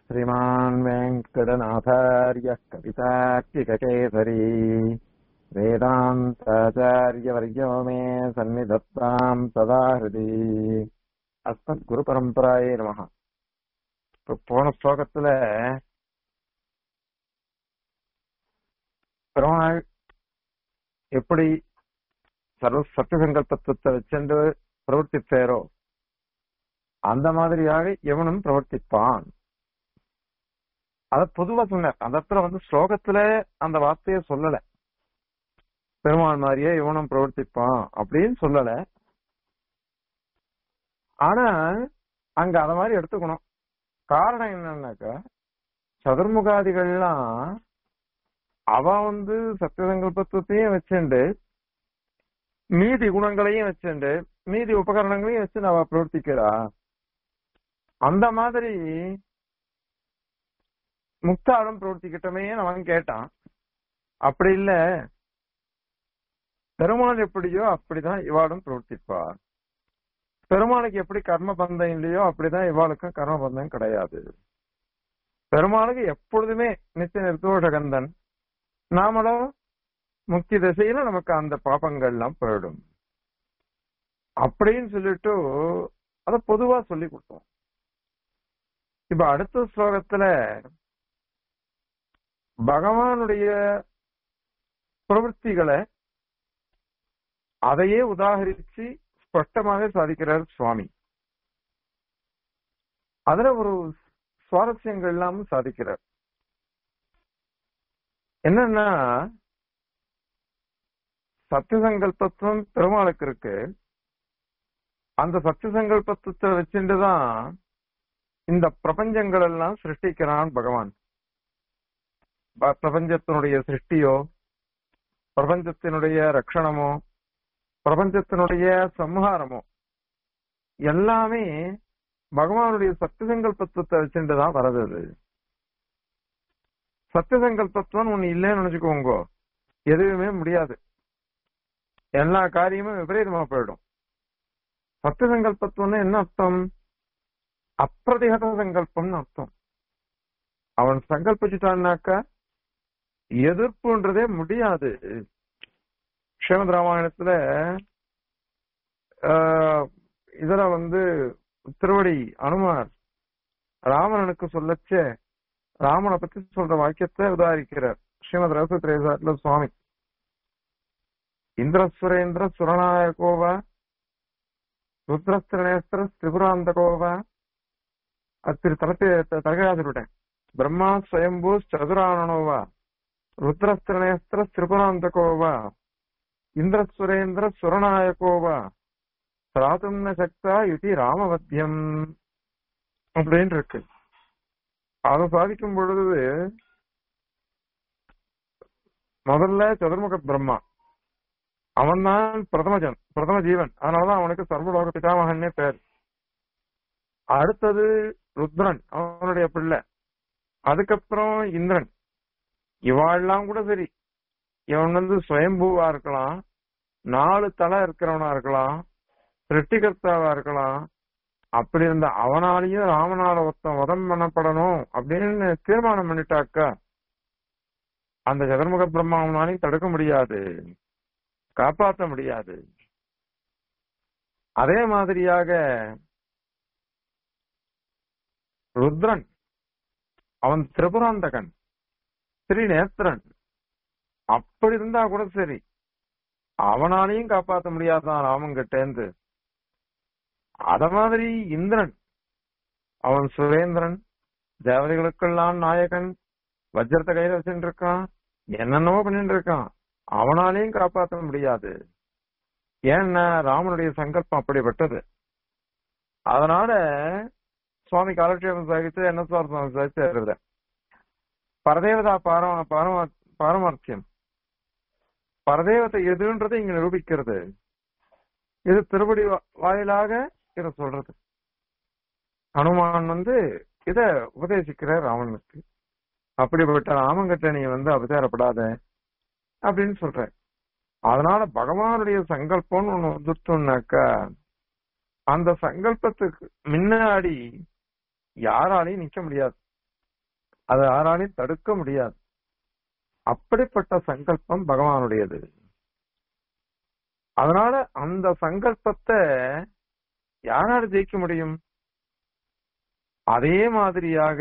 श्रीमान् वेङ्कटनाथार्यः कवितार्किककेसरी वेदान्ताचार्यवर्यो मे सन्निधत्ताम् सदा हृदि அஸ்மத்குருபரம்பராயே நமக இப்ப போன ஸ்லோகத்துல பெருமாள் எப்படி சர்வ சத்தியசங்கல்பத்தை வச்சுண்டு பிரவர்த்தித்தாரோ அந்த மாதிரியாக எவனும் பிரவர்த்திப்பான் அத பொதுவா சொன்னார் அந்த இடத்துல வந்து ஸ்லோகத்துல அந்த வார்த்தையை சொல்லல பெருமாள் மாதிரியே இவனும் பிரவர்த்திப்பான் அப்படின்னு சொல்லல ஆனா அங்க அத மாதிரி எடுத்துக்கணும் காரணம் என்னன்னாக்கா சதுர்முகாதிகள்லாம் அவ வந்து சத்தியசங்கல்பத்தையும் வச்சுண்டு மீதி குணங்களையும் வச்சுண்டு மீதி உபகரணங்களையும் வச்சு அவ பிரவர்த்திக்கிறா அந்த மாதிரி முக்தாரும் பிரவர்த்திக்கிட்டமே அவன் கேட்டான் அப்படி இல்ல பெருமாள் எப்படியோ அப்படிதான் இவாளும் பிரவர்த்திப்பா பெருமாளுக்கு எப்படி கர்ம பந்தம் இல்லையோ அப்படிதான் இவாளுக்கும் கர்ம பந்தம் கிடையாது பெருமாளுக்கு எப்பொழுதுமே நித்திய நிர்தோஷகந்தன் நாமளும் முக்தி திசையில நமக்கு அந்த பாப்பங்கள் எல்லாம் போயிடும் அப்படின்னு சொல்லிட்டு அத பொதுவா சொல்லி கொடுத்தோம் இப்ப அடுத்த ஸ்லோகத்துல பகவானுடைய பிரவൃத்திகளை அதையே உதாகரிச்சு ஸ்பஷ்டமாக சாதிக்கிறார் சுவாமி அதுல ஒரு சுவாரஸ்யங்கள் எல்லாம் சாதிக்கிறார் என்னன்னா சத்தியசங்கல்பத்துவம் பெருமாளுக்கு இருக்கு அந்த சத்தியசங்கல்பத்தை வச்சுட்டுதான் இந்த பிரபஞ்சங்கள் எல்லாம் சிருஷ்டிக்கிறான் பகவான் பிரபஞ்சத்தினுடைய சிருஷ்டியோ பிரபஞ்சத்தினுடைய ரட்சணமோ பிரபஞ்சத்தினுடைய சம்ஹாரமோ எல்லாமே பகவானுடைய சத்தியசங்கல்பத்தை வச்சுட்டுதான் வரது அது சத்தியசங்கல்பத்துவம் ஒண்ணு இல்லைன்னு நினைச்சுக்கோங்க எதுவுமே முடியாது எல்லா காரியமும் விபரீதமா போயிடும் சத்தியசங்கல்பத்துவம்னா என்ன அர்த்தம் அப்பிரதிகத சங்கல்பம்னு அர்த்தம் அவன் சங்கல்பிச்சுட்டான்னாக்கா எதிர்ப்புன்றதே முடியாது ஸ்ரீமத் ராமாயணத்துல இதுல வந்து திருவடி அனுமார் ராவணனுக்கு சொல்லச்ச ராமனை பத்தி சொல்ற வாக்கியத்தை உதாரிக்கிறார் ஸ்ரீமத் ரசத்ரேசாட்ல சுவாமி இந்திரசுரேந்திர சுரநாயகோவா ருத்ரஸ்திரணேஸ்வர திரிபுராந்தகோவா அத்திரு தலத்தை தலகாதிருட்டேன் பிரம்மா ஸ்வயம்பூ சதுரானனோவா ருத்ரஸ்திரணேஸ்வர திரிபுராந்தகோவா இந்திரசுரேந்திர சுரநாயகோவா சாதுன்ன சக்தா யுதி ராமவத்தியம் அப்படின்னு இருக்கு அதை சாதிக்கும் பொழுது முதல்ல சதுர்முக பிரம்மா அவன் தான் பிரதமஜன் பிரதம ஜீவன் அதனாலதான் அவனுக்கு சர்வலோக பிதாமகன்னே பேர் அடுத்தது ருத்ரன் அவனுடைய பிள்ளை அதுக்கப்புறம் இந்திரன் இவாள்லாம் கூட சரி இவன் வந்து சுயம்பூவா இருக்கலாம் நாலு தலை இருக்கிறவனா இருக்கலாம் சிருஷ்டிகர்த்தாவா இருக்கலாம் அப்படி இருந்த அவனாலையும் ராமனால ஒருத்தன் வதம் பண்ணப்படணும் அப்படின்னு தீர்மானம் பண்ணிட்டாக்கா அந்த ஜெகன்முக பிரம்மாவனாலையும் தடுக்க முடியாது காப்பாற்ற முடியாது அதே மாதிரியாக ருத்ரன் அவன் திரிபுராந்தகன் ஸ்ரீநேத்திரன் அப்படி இருந்தா கூட சரி அவனாலையும் காப்பாற்ற முடியாதான் ராமன் கிட்டேந்து அத மாதிரி இந்திரன் அவன் சுரேந்திரன் தேவதைகளுக்கெல்லாம் நாயகன் வஜ்ரத்தை கையில வச்சுட்டு இருக்கான் என்னென்னவோ பண்ணிட்டு இருக்கான் அவனாலையும் காப்பாற்ற முடியாது ஏன்னா ராமனுடைய சங்கல்பம் அப்படிப்பட்டது அதனால சுவாமி காலக்ஷேபம் சாகித்து என்ன சுவாமி சாகித்து எழுத பரதேவதா பாரம பாரம பாரமார்த்தியம் பரதேவத்தை எதுன்றதை இங்க நிரூபிக்கிறது இது திருப்படி வாயிலாக இத சொல்றது ஹனுமான் வந்து இத உபதேசிக்கிற ராவணனுக்கு அப்படிப்பட்ட ராமங்கிட்ட நீ வந்து அபச்சாரப்படாத அப்படின்னு சொல்ற அதனால பகவானுடைய சங்கல்பம்னு ஒண்ணு வந்துட்டோம்னாக்கா அந்த சங்கல்பத்துக்கு முன்னாடி யாராலையும் நிக்க முடியாது அதை யாராலையும் தடுக்க முடியாது அப்படிப்பட்ட சங்கல்பம் பகவானுடையது அதனால அந்த சங்கல்பத்தை யாரால ஜெயிக்க முடியும் அதே மாதிரியாக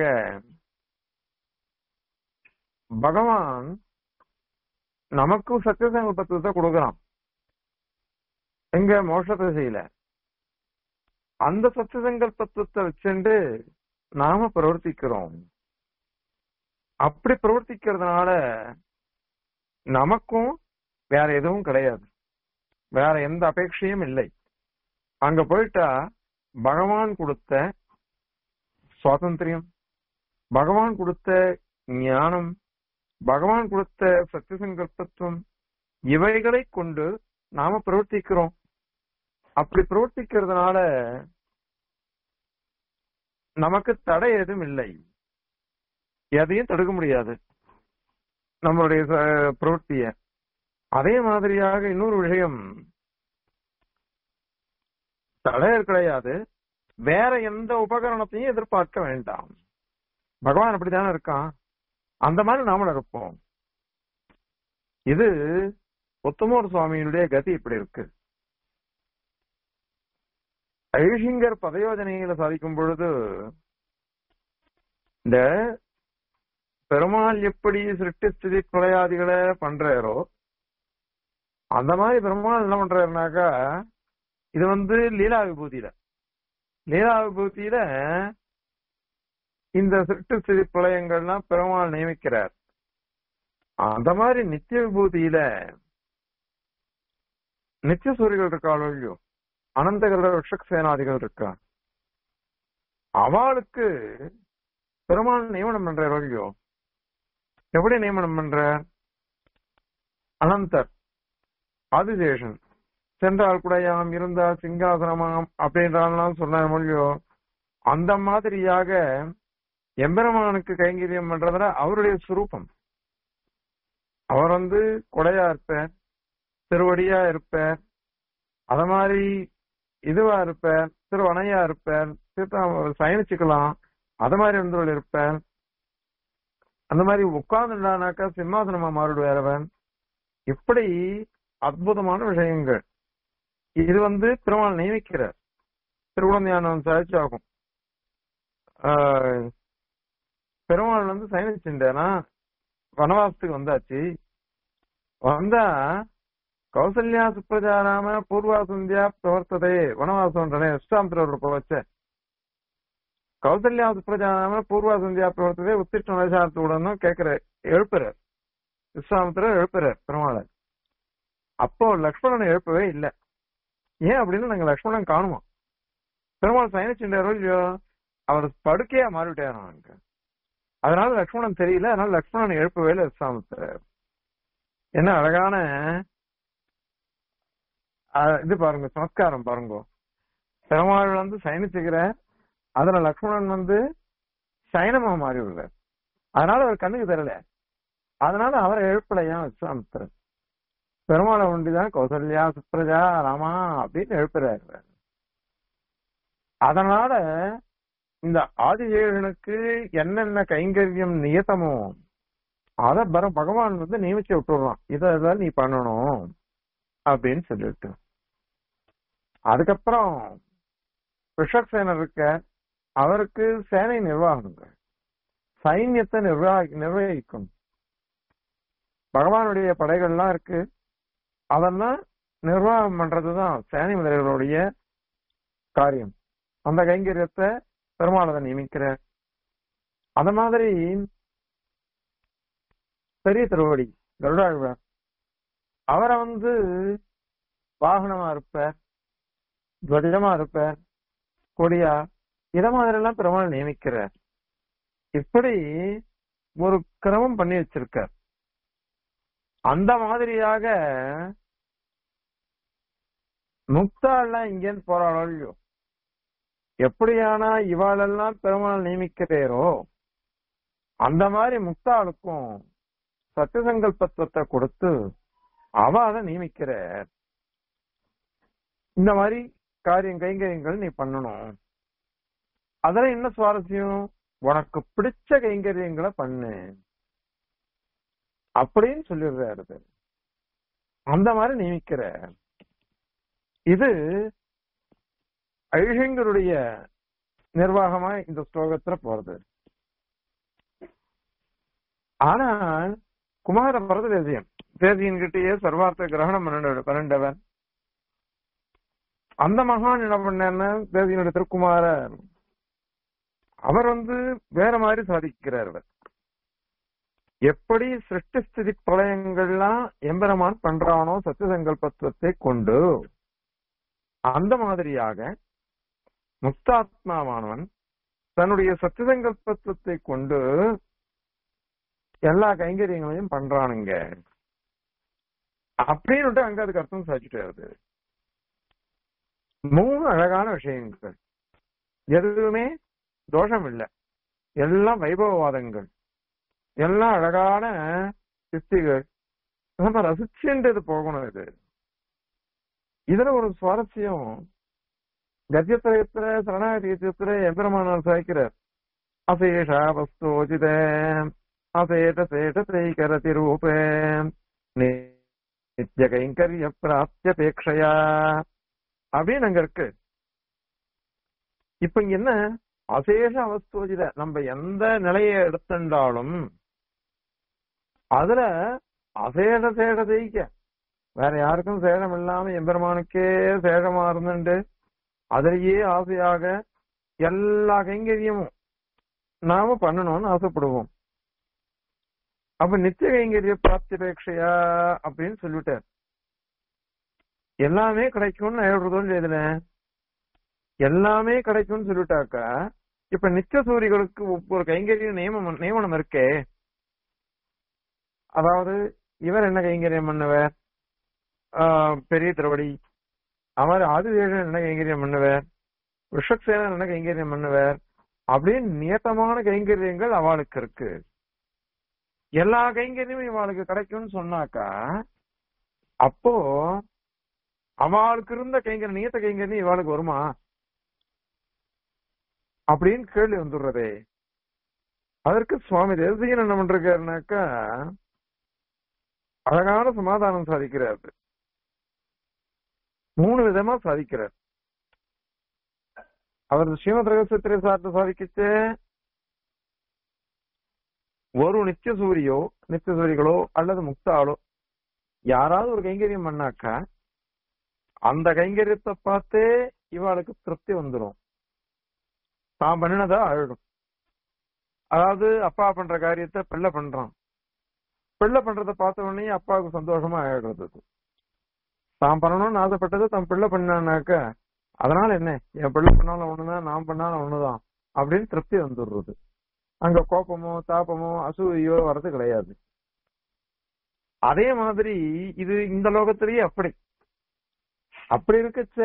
பகவான் நமக்கும் சத்திய சங்கல்பத்தை கொடுக்கிறான் எங்க மோட்சத்தை செய்யல அந்த சத்திய சங்கல்பத்தை வச்சுண்டு நாம பிரவர்த்திக்கிறோம் அப்படி பிரவர்த்திக்கிறதுனால நமக்கும் வேற எதுவும் கிடையாது வேற எந்த அபேட்சையும் இல்லை அங்க போயிட்டா பகவான் கொடுத்த சுவாதந்திரியம் பகவான் கொடுத்த ஞானம் பகவான் கொடுத்த சத்திய சங்கல்பத்துவம் இவைகளை கொண்டு நாம பிரவர்த்திக்கிறோம் அப்படி பிரவர்த்திக்கிறதுனால நமக்கு தடை எதுவும் இல்லை எதையும் தடுக்க முடியாது நம்மளுடைய ச- பிரவൃத்திய அதே மாதிரியாக இன்னொரு விஷயம் தடை கிடையாது வேற எந்த உபகரணத்தையும் எதிர்பார்க்க வேண்டாம் பகவான் அப்படித்தானே இருக்கான் அந்த மாதிரி நாம இருப்போம் இது உத்தமோர் சுவாமியினுடைய கதி இப்படி இருக்கு ஐஷிங்கர் பதயோஜனையில சாதிக்கும் பொழுது இந்த பெருமாள் எப்படி சிருஷ்டி ஸ்திதி பிரளயாதிகளை பண்றாரோ அந்த மாதிரி பெருமாள் என்ன பண்றாருனாக்கா இது வந்து லீலா விபூதியில லீலா விபூதியில இந்த சிருஷ்டி ஸ்திதி பிரளயங்கள்லாம் பெருமாள் நியமிக்கிறார் அந்த மாதிரி நித்திய விபூதியில நித்திய சூரிகள் இருக்காளோ இல்லையோ அனந்தகர ரிஷக் சேனாதிகள் இருக்கா அவளுக்கு பெருமாள் நியமனம் பண்றாரோ இல்லையோ எப்படி நியமனம் பண்ற அனந்தர் ஆதிசேஷன் சென்றால் குடையாம் இருந்தால் சிங்காசனமாம் அப்படின்றாலாம் சொன்னார் மொழியோ அந்த மாதிரியாக எம்பெருமானுக்கு கைங்கரியம் பண்றதுல அவருடைய சுரூபம் அவர் வந்து கொடையா இருப்பார் திருவடியா இருப்பார் அத மாதிரி இதுவா இருப்பார் திருவணையா இருப்பார் திருத்தா சயனிச்சுக்கலாம் அது மாதிரி வந்து இருப்பார் அந்த மாதிரி உட்கார்ந்துட்டானாக்கா சிம்மாசனமா மாறிடுவார் அவன் இப்படி அற்புதமான விஷயங்கள் இது வந்து பெருமாள் நியமிக்கிறார் திருவுடந்தையானவன் சாதிச்சாகும் ஆஹ் பெருமாள் வந்து சயனிச்சுட்டேனா வனவாசத்துக்கு வந்தாச்சு வந்தா கௌசல்யா சுப்ரஜாராம பூர்வா சந்தியா பிரவர்த்ததே வனவாசம்ன்றனே இஷ்டாந்திர வச்ச கௌசல்யா சுப்ரஜாராம பூர்வா சந்தியா பிரவர்த்ததே உத்திஷ்ட நலசாரத்துடன் கேட்கிற எழுப்புறார் விஸ்வாமித்திரர் எழுப்புறார் பெருமாளை அப்போ லக்ஷ்மணன் எழுப்பவே இல்லை ஏன் அப்படின்னு நாங்க லக்ஷ்மணன் காணுவோம் பெருமாள் சயனிச்சுட்டாரோ இல்லையோ அவர் படுக்கையா மாறிவிட்டாராம் அங்க அதனால லக்ஷ்மணன் தெரியல அதனால லக்ஷ்மணன் எழுப்பவே இல்லை விஸ்வாமித்திரர் என்ன அழகான அஹ், இது பாருங்க சமஸ்காரம் பாருங்க பெருமாள் வந்து சயனிச்சுக்கிற அதுல லக்ஷ்மணன் வந்து சயனமா மாறி விடுறார் அதனால அவர் கண்ணுக்கு தெரியல அதனால அவரை எழுப்பலையா விஸ்வாமித்திரர் பெருமாளை ஒண்டிதான் கௌசல்யா சுப்ரஜா ராமா அப்படின்னு எழுப்புறாரு அதனால இந்த ஆதிசேஷனுக்கு என்னென்ன கைங்கரியம் நியத்தமோ அத பர பகவான் வந்து நியமிச்சு விட்டுடுறான் இதை இதை நீ பண்ணணும் அப்படின்னு சொல்லிட்டு அதுக்கப்புறம் ரிஷக்சேனர் இருக்க அவருக்கு சேனை நிர்வாகங்க சைன்யத்தை நிர்வாகி நிர்வகிக்கும் பகவானுடைய படைகள்லாம் இருக்கு அதெல்லாம் நிர்வாகம் பண்றதுதான் சேனை முதல்களுடைய காரியம் அந்த கைங்கரியத்தை பெருமாளை நியமிக்கிறார் அந்த மாதிரி பெரிய திருவடி கருடாழ்வார் அவரை வந்து வாகனமா இருப்பார் துவஜமா இருப்பார் கொடியா இத மாதிரி எல்லாம் பெருமாள் நியமிக்கிறார் இப்படி ஒரு கிரமம் பண்ணி வச்சிருக்கார் அந்த மாதிரியாக முக்தாள்லாம் இங்கேருந்து போறாளோ இல்லையோ எப்படியானா இவாளெல்லாம் பெருமாள் நியமிக்கிறேரோ அந்த மாதிரி முக்தாளுக்கும் சத்தியசங்கல்பத்துவத்தை கொடுத்து அவளை நியமிக்கிற இந்த மாதிரி காரியம் கைங்கரியங்கள் நீ பண்ணணும் அதுல என்ன சுவாரஸ்யம் உனக்கு பிடிச்ச கைங்கரியங்களை பண்ணு அப்படின்னு சொல்லிடுறாரு இது. அந்த மாதிரி நியமிக்கிற இது ஐஷங்கருடைய நிர்வாகமா இந்த ஸ்லோகத்துல போறது ஆனால் குமார பரத தேசியன் தேசியன் கிட்டேயே சர்வார்த்த கிரகணம் பண்ணிட- பண்ணிட்டவன் அந்த மகான் என்ன பண்ணாருன்னா தேசியனுடைய திருக்குமாரர் அவர் வந்து வேற மாதிரி சாதிக்கிறார் அவர் எப்படி சிருஷ்டி ஸ்திதி பிரளயங்கள்லாம் எம்பெருமான் பண்றானோ சத்திய சங்கல்பத்துவத்தை கொண்டு அந்த மாதிரியாக முக்தாத்மாவானவன் தன்னுடைய சத்தியசங்கல்பத்துவத்தை கொண்டு எல்லா கைங்கரியங்களையும் பண்றானுங்க அப்படின்னு அங்க அதுக்கு அர்த்தம் சாதிச்சுட்டு வருது மூணு அழகான விஷயங்கள் எதுவுமே தோஷம் இல்லை எல்லாம் வைபவவாதங்கள் எல்லாம் அழகான யுக்திகள் நம்ம ரசிச்சுன்றது போகணும் இது இதுல ஒரு சுவாரஸ்யம் கத்தியத்திரயத்துல சரணாகத்தியத்துல எம்பெருமானால் சாய்க்கிறார் அசேஷா வஸ்தோஜித அசேட சேட தைகரதி ரூபே நித்ய கைங்கரிய பிராப்தியபேட்சையா அப்படின்னு அங்க இருக்கு இப்ப இங்க என்ன அசேஷ அவஸ்தோஜித நம்ம எந்த நிலையை எடுத்துட்டாலும் அதுல அசேஷ சேட தைக்க வேற யாருக்கும் சேடம் இல்லாம எம்பெருமானுக்கே சேடமா இருந்துட்டு அதிலேயே ஆசையாக எல்லா கைங்கரியமும் நாம பண்ணணும்னு ஆசைப்படுவோம் அப்ப நித்திய கைங்கரிய பிராப்திபேட்சையா அப்படின்னு சொல்லிட்டார் எல்லாமே கிடைக்கும்னு எழுதுறதோ இதுல எல்லாமே கிடைக்கும்னு சொல்லிட்டாக்கா இப்ப நித்திய சூரிகளுக்கு ஒவ்வொரு கைங்கரியம் நியமனம் நியமனம் இருக்கே அதாவது இவர் என்ன கைங்கரியம் பண்ணுவார் ஆஹ் பெரிய திருவடி அவர் ஆதிதேஷன் என்ன கைங்கரியம் பண்ணுவார் ரிஷக்சேனன் என்ன கைங்கரியம் பண்ணுவார் அப்படின்னு நியத்தமான கைங்கரியங்கள் அவளுக்கு இருக்கு எல்லா கைங்கரியமும் இவாளுக்கு கிடைக்கும்னு சொன்னாக்கா அப்போ அவளுக்கு இருந்த கைங்கரிய நியத்த கைங்கரியம் இவாளுக்கு வருமா அப்படின்னு கேள்வி வந்துடுறதே அதற்கு சுவாமி தேசிகன் என்ன பண்றாருனாக்கா அழகான சமாதானம் சாதிக்கிறார் மூணு விதமா சாதிக்கிறார் அவர் ஸ்ரீமத் ரகசியத்திரை சார்ந்து சாதிக்கிச்சு ஒரு நித்திய சூரியோ நித்திய சூரிகளோ அல்லது முக்தாளோ யாராவது ஒரு கைங்கரியம் பண்ணாக்கா அந்த கைங்கரியத்தை பார்த்தே இவாளுக்கு திருப்தி வந்துடும் தான் பண்ணினதா அழகும் அதாவது அப்பா பண்ற காரியத்தை பிள்ளை பண்றான் பிள்ளை பண்றத பார்த்த உடனே அப்பாவுக்கு சந்தோஷமா ஆயிடுறது அது. தான் பண்ணணும்னு ஆசைப்பட்டது தன் பிள்ளை பண்ணானாக்க அதனால என்ன என் பிள்ளை பண்ணாலும் ஒண்ணுதான் நான் பண்ணாலும் ஒண்ணுதான் அப்படின்னு திருப்தி வந்துடுறது அங்க கோபமோ தாபமோ அசூயோ வர்றது கிடையாது அதே மாதிரி இது இந்த லோகத்திலேயே அப்படி அப்படி இருக்கச்ச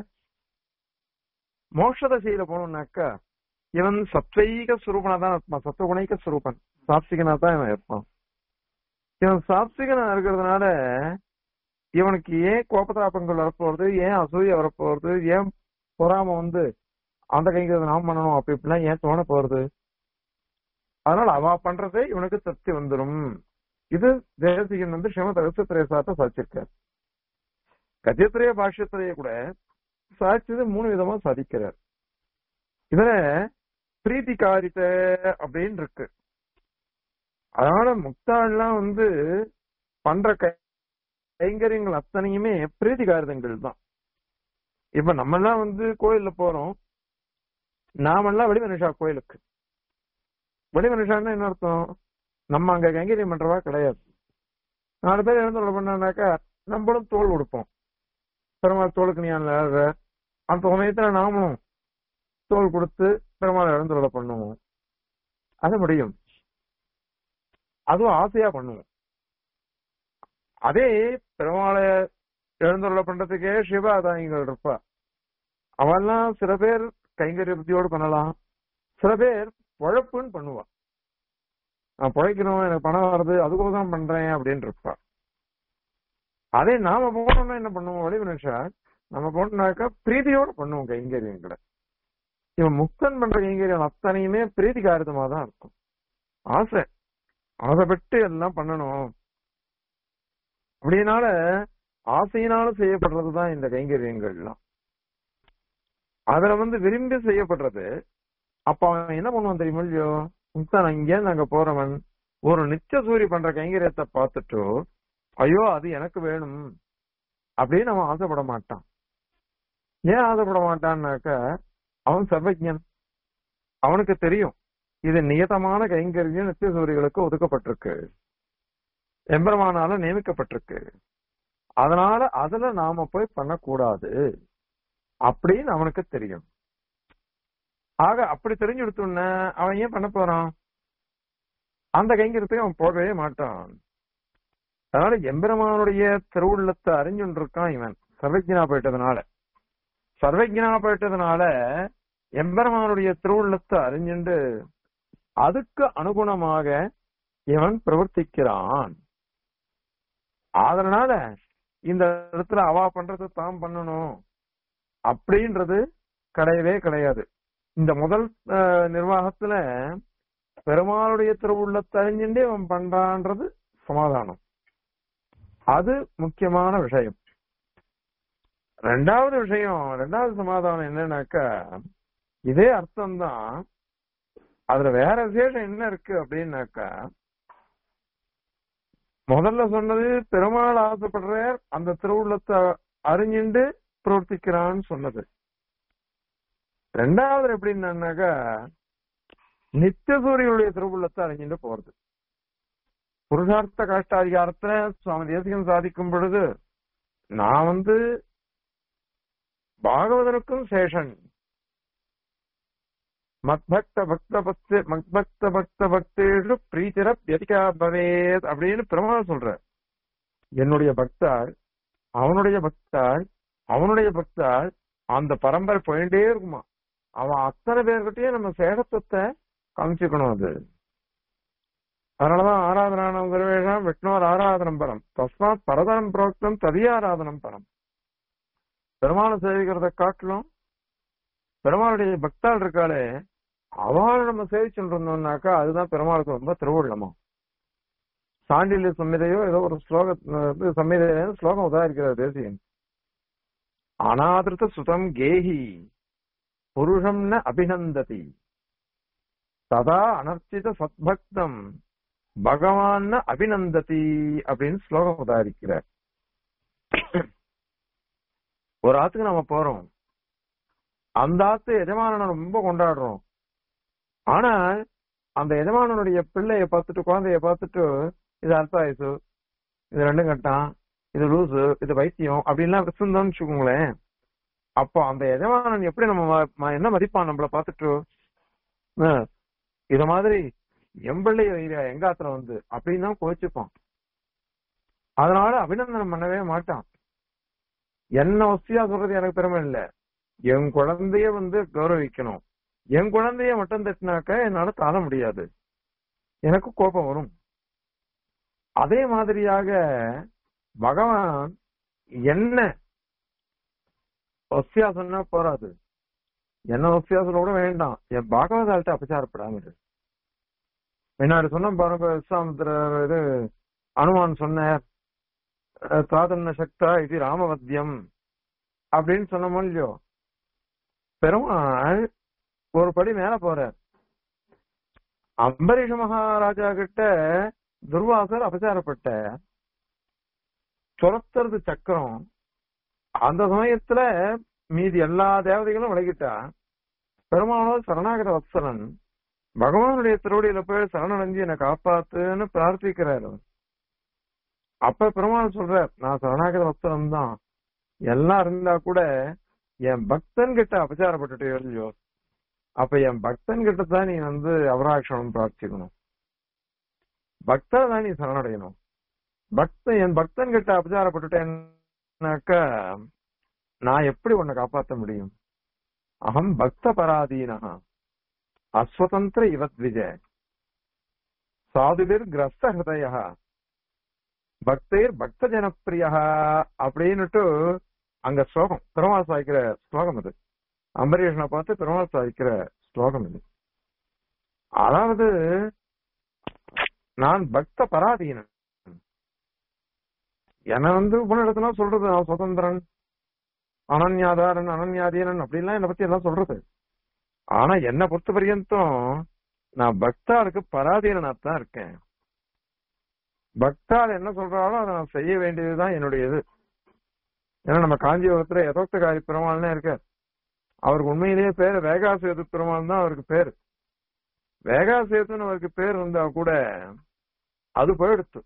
மோட்ச தசையில போனோம்னாக்கா இவன் சத்வைக சுரூபனா தான் இருப்பான் சத்துவகுணைக்க சுரூபன் சாத்விகனா தான் இவன் இருப்பான் இவன் சாத்விகனா இருக்கிறதுனால இவனுக்கு ஏன் கோபதாபங்கள் வரப்போறது ஏன் அசூய வரப்போறது ஏன் பொறாம வந்து அந்த கைங்கிறத நாம் பண்ணணும் அப்படி இப்படிலாம் ஏன் தோண போறது அதனால அவ பண்றதே இவனுக்கு திருப்தி வந்துடும் இது தேசிகன் வந்து ஸ்ரீமத் ரகசியத்திரைய சாத்த சாதிச்சிருக்கார் கஜத்திரைய பாஷ்யத்திரைய கூட சாதிச்சது மூணு விதமா சாதிக்கிறார் இதுல பிரீத்தி காரித்த அப்படின்னு இருக்கு அதனால முக்தாள்லாம் வந்து பண்ற கை- கைங்கரியங்கள் அத்தனையுமே பிரீத்தி காரிதங்கள் தான் இப்ப நம்ம எல்லாம் வந்து கோயில்ல போறோம் நாமெல்லாம் வெளி மனுஷா கோயிலுக்கு வெளி மனுஷான்னா என்ன அர்த்தம் நம்ம அங்க கைங்கரியம் பண்றவா கிடையாது நாலு பேர் எழுந்து பண்ணானாக்கா நம்மளும் தோல் கொடுப்போம் பெருமாள் தோளுக்கு நீ அந்த அந்த சமயத்துல நாமளும் தோல் கொடுத்து பெருமாள் எழுந்துள்ள பண்ணுவோம் அது முடியும் அதுவும் ஆசையா பண்ணுவோம் அதே பெருமாளை எழுந்துள்ள பண்றதுக்கே சிவாதாயிகள் இருப்பா அவெல்லாம் சில பேர் கைங்கரிய புத்தியோடு பண்ணலாம் சில பேர் பொழப்புன்னு பண்ணுவா நான் பொழைக்கணும் எனக்கு பணம் வருது அதுக்கோசரம் பண்றேன் அப்படின்னு இருப்பா அதே நாம போனோம்னா என்ன பண்ணுவோம் வழி மனுஷா நம்ம போனோம்னாக்கா பிரீதியோட பண்ணுவோம் கைங்கரியங்களை இவன் முக்தன் பண்ற கைங்கரியம் அத்தனையுமே பிரீதிகாரதமா தான் இருக்கும் ஆசை ஆசைப்பட்டு எல்லாம் பண்ணணும் அப்படினால ஆசையினால செய்யப்படுறதுதான் இந்த கைங்கரியங்கள்லாம் அதுல வந்து விரும்பி செய்யப்படுறது அப்ப அவன் என்ன பண்ணுவான் தெரியுமா இல்லையோ முக்தான் அங்கே நாங்க போறவன் ஒரு நிச்சய சூரி பண்ற கைங்கரியத்தை பார்த்துட்டு ஐயோ அது எனக்கு வேணும் அப்படின்னு அவன் ஆசைப்பட மாட்டான் ஏன் ஆசைப்பட மாட்டான்னாக்க அவன் சர்வஜன் அவனுக்கு தெரியும் இது நியதமான கைங்கரியம் நித்திய சூரிகளுக்கு ஒதுக்கப்பட்டிருக்கு எம்பெருமானால நியமிக்கப்பட்டிருக்கு அதனால அதுல நாம போய் பண்ணக்கூடாது அப்படின்னு அவனுக்கு தெரியும் ஆக அப்படி தெரிஞ்சு கொடுத்தோன்ன அவன் ஏன் பண்ண போறான் அந்த கைங்கரியத்துக்கு அவன் போகவே மாட்டான் அதனால எம்பெருமானுடைய திருவுள்ளத்தை அறிஞ்சுட்டு இருக்கான் இவன் சர்வஜனா போயிட்டதுனால சர்வஜனா போயிட்டதுனால எம்பெருமானுடைய திருவுள்ளத்தை அறிஞ்சுண்டு அதுக்கு அனுகுணமாக இவன் பிரவர்த்திக்கிறான் அதனால இந்த இடத்துல அவா பண்றது தான் பண்ணணும் அப்படின்றது கிடையவே கிடையாது இந்த முதல் அஹ், நிர்வாகத்துல பெருமாளுடைய திருவுள்ளத்தை அறிஞ்சுட்டே அவன் பண்றான்றது சமாதானம் அது முக்கியமான விஷயம் ரெண்டாவது விஷயம் ரெண்டாவது சமாதானம் என்னன்னாக்கா இதே அர்த்தம்தான் அதுல வேற விசேஷம் என்ன இருக்கு அப்படின்னாக்கா முதல்ல சொன்னது பெருமாள் ஆசைப்படுறார் அந்த திருவுள்ளத்தை அறிஞ்சுண்டு பிரவர்த்திக்கிறான்னு சொன்னது ரெண்டாவது எப்படின்னாக்கா நித்திய சூரியனுடைய திருவுள்ளத்தை அறிஞ்சுட்டு போறது புருஷார்த்த காஷ்டாதிகாரத்துல சுவாமி தேசிகம் சாதிக்கும் பொழுது நான் வந்து பாகவதனுக்கும் சேஷன் மத்பக்த பக்த பக்தி மத்பக்த பக்த பக்தேஷு பிரீத்திர வியதிகா பவேத் அப்படின்னு பிரமாணம் சொல்ற என்னுடைய பக்தாள் அவனுடைய பக்தாள் அவனுடைய பக்தாள் அந்த பரம்பரை போயிட்டே இருக்குமா அவன் அத்தனை பேர்கிட்டயும் நம்ம சேடத்துவத்தை காமிச்சுக்கணும் அது அதனாலதான் ஆராதனானம் குருவேஷம் விஷ்ணுவர் ஆராதனம் பரம் தஸ்மாத் பரதரம் புரோக்தம் ததியாராதனம் பரம் பெருமாளை சேவிக்கிறத காட்டிலும் பெருமாளுடைய பக்தாள் இருக்காளே அவளை நம்ம சேவிச்சுட்டு இருந்தோம்னாக்கா அதுதான் பெருமாளுக்கு ரொம்ப திருவுள்ளமா சாண்டில்ய சம்மிதையோ ஏதோ ஒரு ஸ்லோக இது சம்மிதையில ஸ்லோகம் உதாரிக்கிறார் தேசியன் அனாதிருத்த சுதம் கேஹி புருஷம் ந அபிநந்ததி ததா அனர்ச்சித சத்பக்தம் பகவான் ந அபிநந்ததி அப்படின்னு ஸ்லோகம் உதாரிக்கிறார் ஒரு ஆத்துக்கு நம்ம போறோம் அந்த ஆத்து எஜமானனை ரொம்ப கொண்டாடுறோம் ஆனா அந்த எஜமானனுடைய பிள்ளைய பார்த்துட்டு குழந்தைய பார்த்துட்டு இது அல்பாயுசு இது ரெண்டும் கட்டான் இது லூசு இது வைத்தியம் அப்படின்லாம் வச்சிருந்தோம்னு வச்சுக்கோங்களேன் அப்போ அந்த எஜமானன் எப்படி நம்ம ம- ம- என்ன மதிப்பான் நம்மள பார்த்துட்டு அஹ், இத மாதிரி எம்பிள்ளை எங்க ஆத்துல வந்து அப்படின்னு தான் கோச்சுப்பான் அதனால அபிநந்தனம் பண்ணவே மாட்டான் என்ன வசதியா சொல்றது எனக்கு பெருமை இல்ல என் குழந்தைய வந்து கௌரவிக்கணும் என் குழந்தைய மட்டும் தட்டினாக்க என்னால தாழ முடியாது எனக்கு கோபம் வரும் அதே மாதிரியாக பகவான் என்ன ஒசியா சொன்னா போறாது என்ன ஒசியா சொல்ல கூட வேண்டாம் என் பாகவதால்ட்ட அபச்சாரப்படாம இரு. முன்னாடி சொன்ன பாருங்க விஸ்வாமித்திர இது அனுமான் சொன்னார் அஹ், தாதன்ன சக்தா இது ராமவத்தியம் அப்படின்னு சொன்னோமோ இல்லையோ பெருமாள் ஒரு படி மேல போறார் அம்பரீஷ மகாராஜா கிட்ட துர்வாசர் அபச்சாரப்பட்ட துரத்துறது சக்கரம் அந்த சமயத்துல மீதி எல்லா தேவதைகளும் விலகிட்டா பெருமாளோ சரணாகத வத்சலன் பகவானுடைய திருவடியில போய் சரணடைஞ்சு என்னை காப்பாத்துன்னு பிரார்த்திக்கிறார் அவர். அப்ப பெருமாள் சொல்றார் நான் சரணாகத வத்சலன் தான் எல்லாம் இருந்தா கூட என் பக்தன் கிட்ட அபச்சாரப்பட்டுட்டு இல்லையோ அப்ப என் பக்தன் கிட்ட தான் நீ வந்து அவராட்சணம் பிரார்த்திக்கணும் பக்தனை தான் நீ சரணடையணும் பக்தன் என் பக்தன் கிட்ட அபச்சாரப்பட்டுட்டேன்னாக்கா நான் எப்படி உன்னை காப்பாத்த முடியும் அகம் பக்த பராதீனா அஸ்வதந்திர இவத்விஜ சாதுபிர் கிரஸ்த ஹிருதய பக்தேர் பக்த ஜனப்பிரியா அப்படின்னுட்டு அங்க ஸ்லோகம் பெருமாள் சாய்க்கிற ஸ்லோகம் அது அம்பரீஷனை பார்த்து பெருமாள் சாதிக்கிற ஸ்லோகம் இது அதாவது நான் பக்த பராதீனன் என்ன வந்து உபநிடத்துல சொல்றது நான் சுதந்திரன் அனன்யாதாரன் அனன்யாதீனன் அப்படின்லாம் என்னை பத்தி எல்லாம் சொல்றது ஆனா என்ன பொறுத்த பர்யந்தம் நான் பக்தாளுக்கு பராதீனனா தான் இருக்கேன் பக்தாள் என்ன சொல்றாலோ அதை நான் செய்ய வேண்டியதுதான் என்னுடைய இது ஏன்னா நம்ம காஞ்சிபுரத்துல யதோக்தகாரி பெருமாள்னே இருக்க அவருக்கு உண்மையிலேயே பேரு வேகாசேது பெருமாள் தான் அவருக்கு பேரு வேகாசேதுன்னு அவருக்கு பேர் இருந்தா கூட அது போயிடுத்து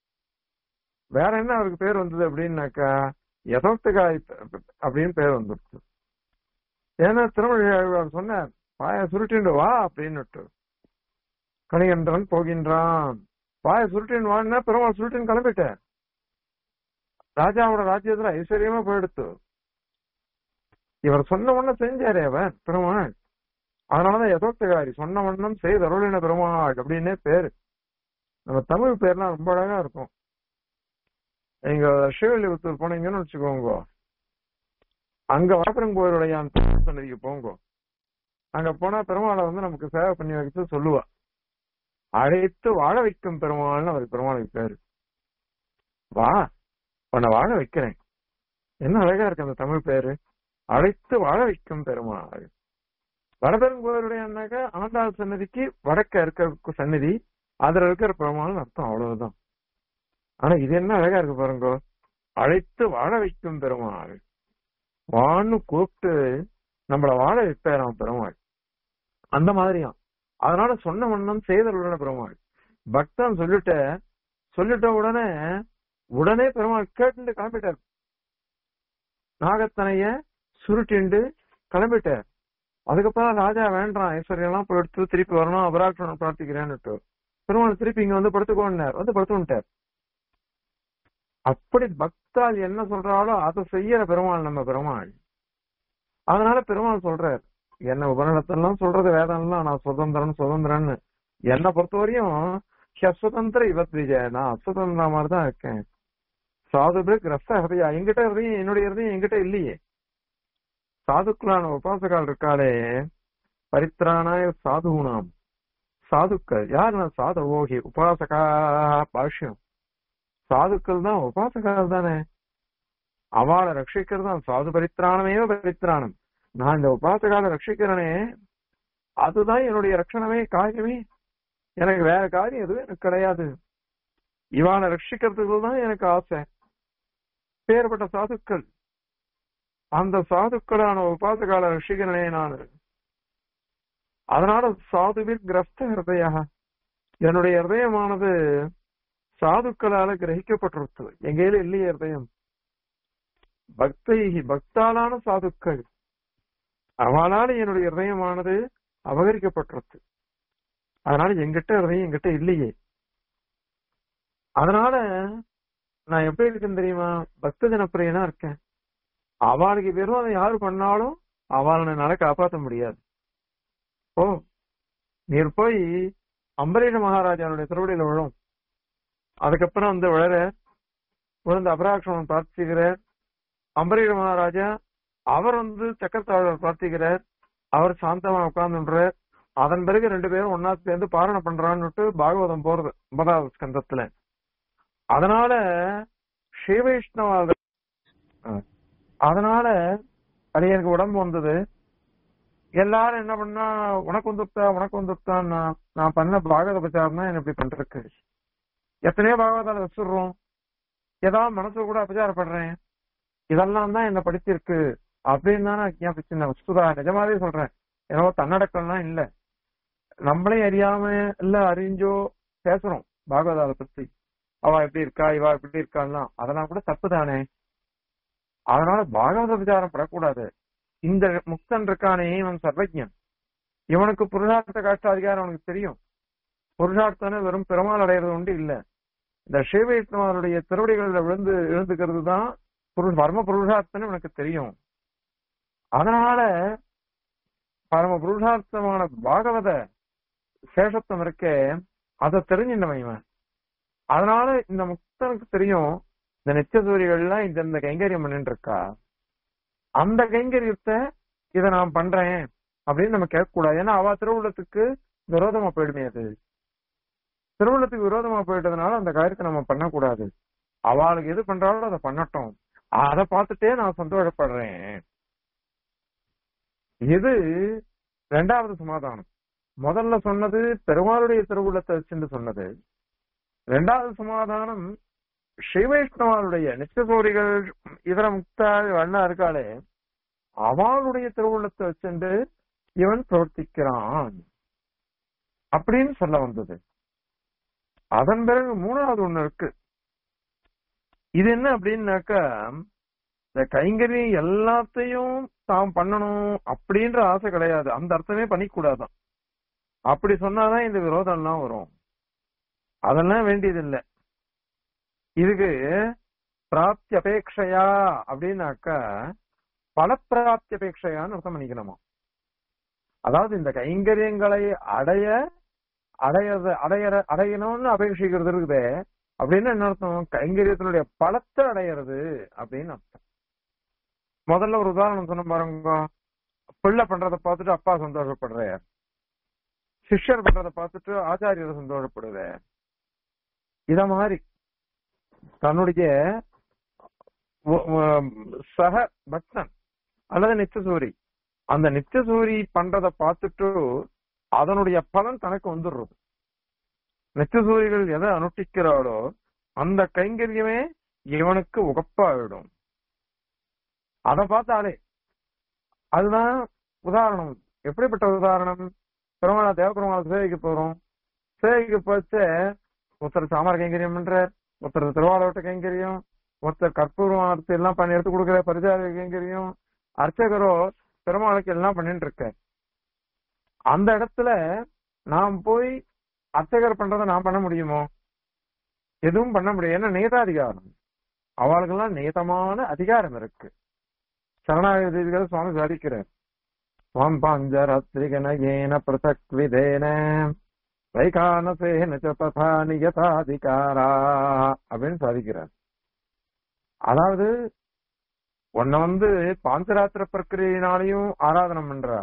வேற என்ன அவருக்கு பேர் வந்தது அப்படின்னாக்கா யதோக்தகாரி அப்படின்னு பேர் வந்துடுச்சு ஏன்னா திருமழியாழ்வார் சொன்னார் பாய சுருட்டிண்டு வா அப்படின்னுட்டு கணிகன்றன் போகின்றான் பாய சுருட்டின் வான்னா பெருமாள் சுருட்டின் கிளம்பிட்டேன் ராஜாவோட ராஜ்யத்துல ஐஸ்வர்யமா போயிடுத்து இவர் சொன்ன வண்ணம் செஞ்சாரே அவர் பெருமாள் அதனாலதான் யதோக்தகாரி சொன்ன வண்ணம் செய்தருளின பெருமாள் அப்படின்னே பேரு நம்ம தமிழ் பேர்லாம் ரொம்ப அழகா இருக்கும் நீங்க ஸ்ரீவில்லிபுத்தூர் போனீங்கன்னு வச்சுக்கோங்க அங்க வாப்பரங்கோயிலுடைய சன்னதிக்கு போங்க அங்க போனா பெருமாளை வந்து நமக்கு சேவை பண்ணி வைக்கிறது சொல்லுவா அழைத்து வாழ வைக்கும் பெருமாள்னு அவருக்கு பெருமாளுக்கு பேரு வா உன்னை வாழ வைக்கிறேன் என்ன அழகா இருக்கு அந்த தமிழ் பேரு அழைத்து வாழ வைக்கும் பெருமாள் வடபெருங்கோயிலுடைய அண்ணாக்க ஆண்டாள் சன்னதிக்கு வடக்க இருக்க சன்னதி அதுல இருக்கிற பெருமாள்னு அர்த்தம் அவ்வளவுதான் ஆனா இது என்ன அழகா இருக்கு பாருங்க அழைத்து வாழ வைக்கும் பெருமாள் வான்னு கூப்பிட்டு நம்மள வாழ வைப்பாராம் பெருமாள் அந்த மாதிரியாம் அதனால சொன்ன வண்ணம் செய்தல் பெருமாள் பக்தன் சொல்லிட்ட சொல்லிட்ட உடனே உடனே பெருமாள் கேட்டு கிளம்பிட்டார் நாகத்தனைய சுருட்டிண்டு கிளம்பிட்டார் அதுக்கப்புறம் ராஜா வேண்டாம் ஐஸ்வர்யம் எல்லாம் போய் எடுத்து திருப்பி வரணும் அபராட்சணம் பிரார்த்திக்கிறேன்னுட்டு பெருமாள் திருப்பி இங்க வந்து படுத்துக்கோன்னார் வந்து படுத்துட்டார் அப்படி பக்தால் என்ன சொல்றாலோ அதை செய்யற பெருமாள் நம்ம பெருமாள் அதனால பெருமாள் சொல்றார் என்ன உபநடத்தெல்லாம் சொல்றது வேதம்லாம் நான் சுதந்திரன் சுதந்திரன்னு என்னை பொறுத்தவரையும் சுதந்திர இவத்விஜய நான் அசுதந்திர மாதிரி தான் இருக்கேன் சாதுபு கிரஸ்த ஹிருதயா எங்கிட்ட ஹிருதயம் என்னுடைய ஹிருதயம் என்கிட்ட இல்லையே சாதுக்களான உபாசகால் இருக்காளே பரித்ராணாய சாதுகுணாம் சாதுக்கள் யார் நான் சாதுவோகி உபாசகா பாஷ்யம் சாதுக்கள் தான் உபாசகால் தானே அவளை ரட்சிக்கிறது தான் சாது பரித்ராணமே பரித்ராணம் நான் இந்த உபாசகால ரட்சிக்கிறனே அதுதான் என்னுடைய ரட்சணமே காரியமே எனக்கு வேற காரியம் எதுவும் எனக்கு கிடையாது இவாளை ரட்சிக்கிறதுக்கு தான் எனக்கு ஆசை பேர்பட்ட சாதுக்கள் அந்த சாதுக்களான உபாசகால ரட்சிக்கிறனே நான் அதனால சாதுவில் கிரஸ்த ஹிருதயா என்னுடைய ஹிருதயமானது சாதுக்களால கிரகிக்கப்பட்டிருத்தது எங்கேயில இல்லையே ஹிருதயம் பக்தை பக்தாலான சாதுக்கள் அவளால என்னுடைய ஹிருதயமானது அபகரிக்கப்பட்டிருக்கு அதனால எங்கிட்ட ஹிருதயம் எங்கிட்ட இல்லையே அதனால நான் எப்படி இருக்கேன்னு தெரியுமா பக்த ஜனப்பிரியனா இருக்கேன் அவளுக்கு வெறும் அதை யாரு பண்ணாலும் அவளை என்னால காப்பாற்ற முடியாது ஓ நீர் போய் அம்பரீஷ மகாராஜாவுடைய திருவடியில விழும் அதுக்கப்புறம் வந்து விழற விழுந்து அபராட்சமன் பிரார்த்திக்கிறார் அம்பரீஷ மகாராஜா அவர் வந்து சக்கரத்தாழ்வர் பிரார்த்திக்கிறார் அவர் சாந்தமா உட்கார்ந்துன்றார் அதன் பிறகு ரெண்டு பேரும் ஒன்னா சேர்ந்து பாரணை பண்றான்னுட்டு பாகவதம் போறது ஒன்பதாவது ஸ்கந்தத்துல அதனால ஸ்ரீவைஷ்ணவ அதனால அது எனக்கு உடம்பு வந்தது எல்லாரும் என்ன பண்ணா உனக்கு வந்துட்டா உனக்கு வந்துட்டான் நான் பண்ண பாகவத பிரச்சாரம் தான் என்ன இப்படி பண்றதுக்கு எத்தனையோ பாகவதால வச்சுடுறோம் ஏதாவது மனசு கூட அபச்சாரப்படுறேன் இதெல்லாம் தான் என்ன படிச்சிருக்கு அப்படின்னு தான் நான் ஞாபகம் வஸ்துதா நிஜமாவே சொல்றேன் ஏன்னா தன்னடக்கம்லாம் இல்ல நம்மளே அறியாம இல்ல அறிஞ்சோ பேசுறோம் பாகவதால பத்தி அவ எப்படி இருக்கா இவா எப்படி இருக்கான்லாம் அதெல்லாம் கூட தப்பு தானே அதனால பாகவத விசாரம் படக்கூடாது இந்த முக்தன் இருக்கானே இவன் சர்வஜன் இவனுக்கு புருஷார்த்த காஷ்ட அதிகாரம் அவனுக்கு தெரியும் புருஷார்த்தன வெறும் பெருமாள் அடையிறது உண்டு இல்ல இந்த ஸ்ரீவைஷ்ணவருடைய திருவடிகளில் விழுந்து எழுந்துக்கிறது தான் புருஷ பரம புருஷார்த்தன்னு எனக்கு தெரியும் அதனால பரம புருஷார்த்தமான பாகவத சேஷத்துவம் இருக்கே அதை தெரிஞ்சின்றவன் இவன் அதனால இந்த முக்தனுக்கு தெரியும் இந்த நித்திய சூரியகள்லாம் இந்த இந்த கைங்கரியம் பண்ணிட்டு இருக்கா அந்த கைங்கரியத்தை இதை நான் பண்றேன் அப்படின்னு நம்ம கேட்க கூடாது ஏன்னா அவ திருவுள்ளத்துக்கு விரோதமா போயிடுமே அது திருவுள்ளத்துக்கு விரோதமா போயிட்டதுனால அந்த காரியத்தை நம்ம பண்ணக்கூடாது அவளுக்கு எது பண்றாலும் அதை பண்ணட்டும் அதை பார்த்துட்டே நான் சந்தோஷப்படுறேன் இது ரெண்டாவது சமாதானம் முதல்ல சொன்னது பெருமாளுடைய திருவுள்ளத்தை வச்சுன்னு சொன்னது ரெண்டாவது சமாதானம் ஸ்ரீவைஷ்ணவாளுடைய நித்தியசூரிகள் இதர முக்தாள் வண்ணா இருக்காளே அவளுடைய திருவுள்ளத்தை வச்சுண்டு இவன் பிரவர்த்திக்கிறான் அப்படின்னு சொல்ல வந்தது அதன் பிறகு மூணாவது ஒண்ணு இருக்கு இது என்ன அப்படின்னாக்கா இந்த கைங்கரியம் எல்லாத்தையும் தாம் பண்ணணும் அப்படின்ற ஆசை கிடையாது அந்த அர்த்தமே பண்ணிக்கூடாதான் அப்படி சொன்னாதான் இந்த விரோதம் எல்லாம் வரும் அதெல்லாம் வேண்டியது இல்லை இதுக்கு பிராப்தி அபேட்சையா அப்படின்னாக்கா பலப்பிராப்தி அபேட்சையான்னு அர்த்தம் பண்ணிக்கணுமா அதாவது இந்த கைங்கரியங்களை அடைய அடையறது அடையற அடையணும்னு அபேட்சிக்கிறது இருக்குதே அப்படின்னு என்ன அர்த்தம் கைங்கரியத்தினுடைய பலத்தை அடையிறது அப்படின்னு அர்த்தம் முதல்ல ஒரு உதாரணம் சொன்ன பாருங்க பிள்ளை பண்றதை பார்த்துட்டு அப்பா சந்தோஷப்படுறார் சிஷ்யர் பண்றதை பார்த்துட்டு ஆச்சாரியர் சந்தோஷப்படுறார் இத மாதிரி தன்னுடைய ஒ- ஒ- சக பக்தன் அல்லது நித்தியசூரி அந்த நித்தியசூரி பண்றத பார்த்துட்டு அதனுடைய பலன் தனக்கு வந்துடுறது நித்தியசூரிகள் எதை அனுஷ்டிக்கிறாளோ அந்த கைங்கரியமே இவனுக்கு உகப்பாயிடும் அதை பார்த்தாலே அதுதான் உதாரணம் எப்படிப்பட்ட உதாரணம் பெருமாளா தேவபெருமாளை சேவைக்கு போறோம் சேவைக்கு போச்சு ஒருத்தர் சாமர கைங்கரியம் பண்றார் ஒருத்தர் திருவாளோட்ட கைங்கரியம் ஒருத்தர் கற்பூரம் அர்த்தம் எல்லாம் பண்ணி எடுத்து கொடுக்குற பரிசார கைங்கரியம் அர்ச்சகரோ பெருமாளுக்கு எல்லாம் பண்ணிட்டு இருக்கார் அந்த இடத்துல நாம் போய் அர்ச்சகர் பண்றதை நான் பண்ண முடியுமோ எதுவும் பண்ண முடியாது ஏன்னா நேதாதிகாரம் அவளுக்கெல்லாம் நேதமான அதிகாரம் இருக்கு சரணாகதிகளை சுவாமி சாதிக்கிறார் ஸ்வம் பஞ்சரத்ரிகனயேன பிரதக் விதேன வைகானசேன ச ததா நியதாதிகாரா அப்படின்னு சாதிக்கிறார் அதாவது உன்னை வந்து பாஞ்சராத்திர பிரக்கிரியினாலையும் ஆராதனம் பண்றா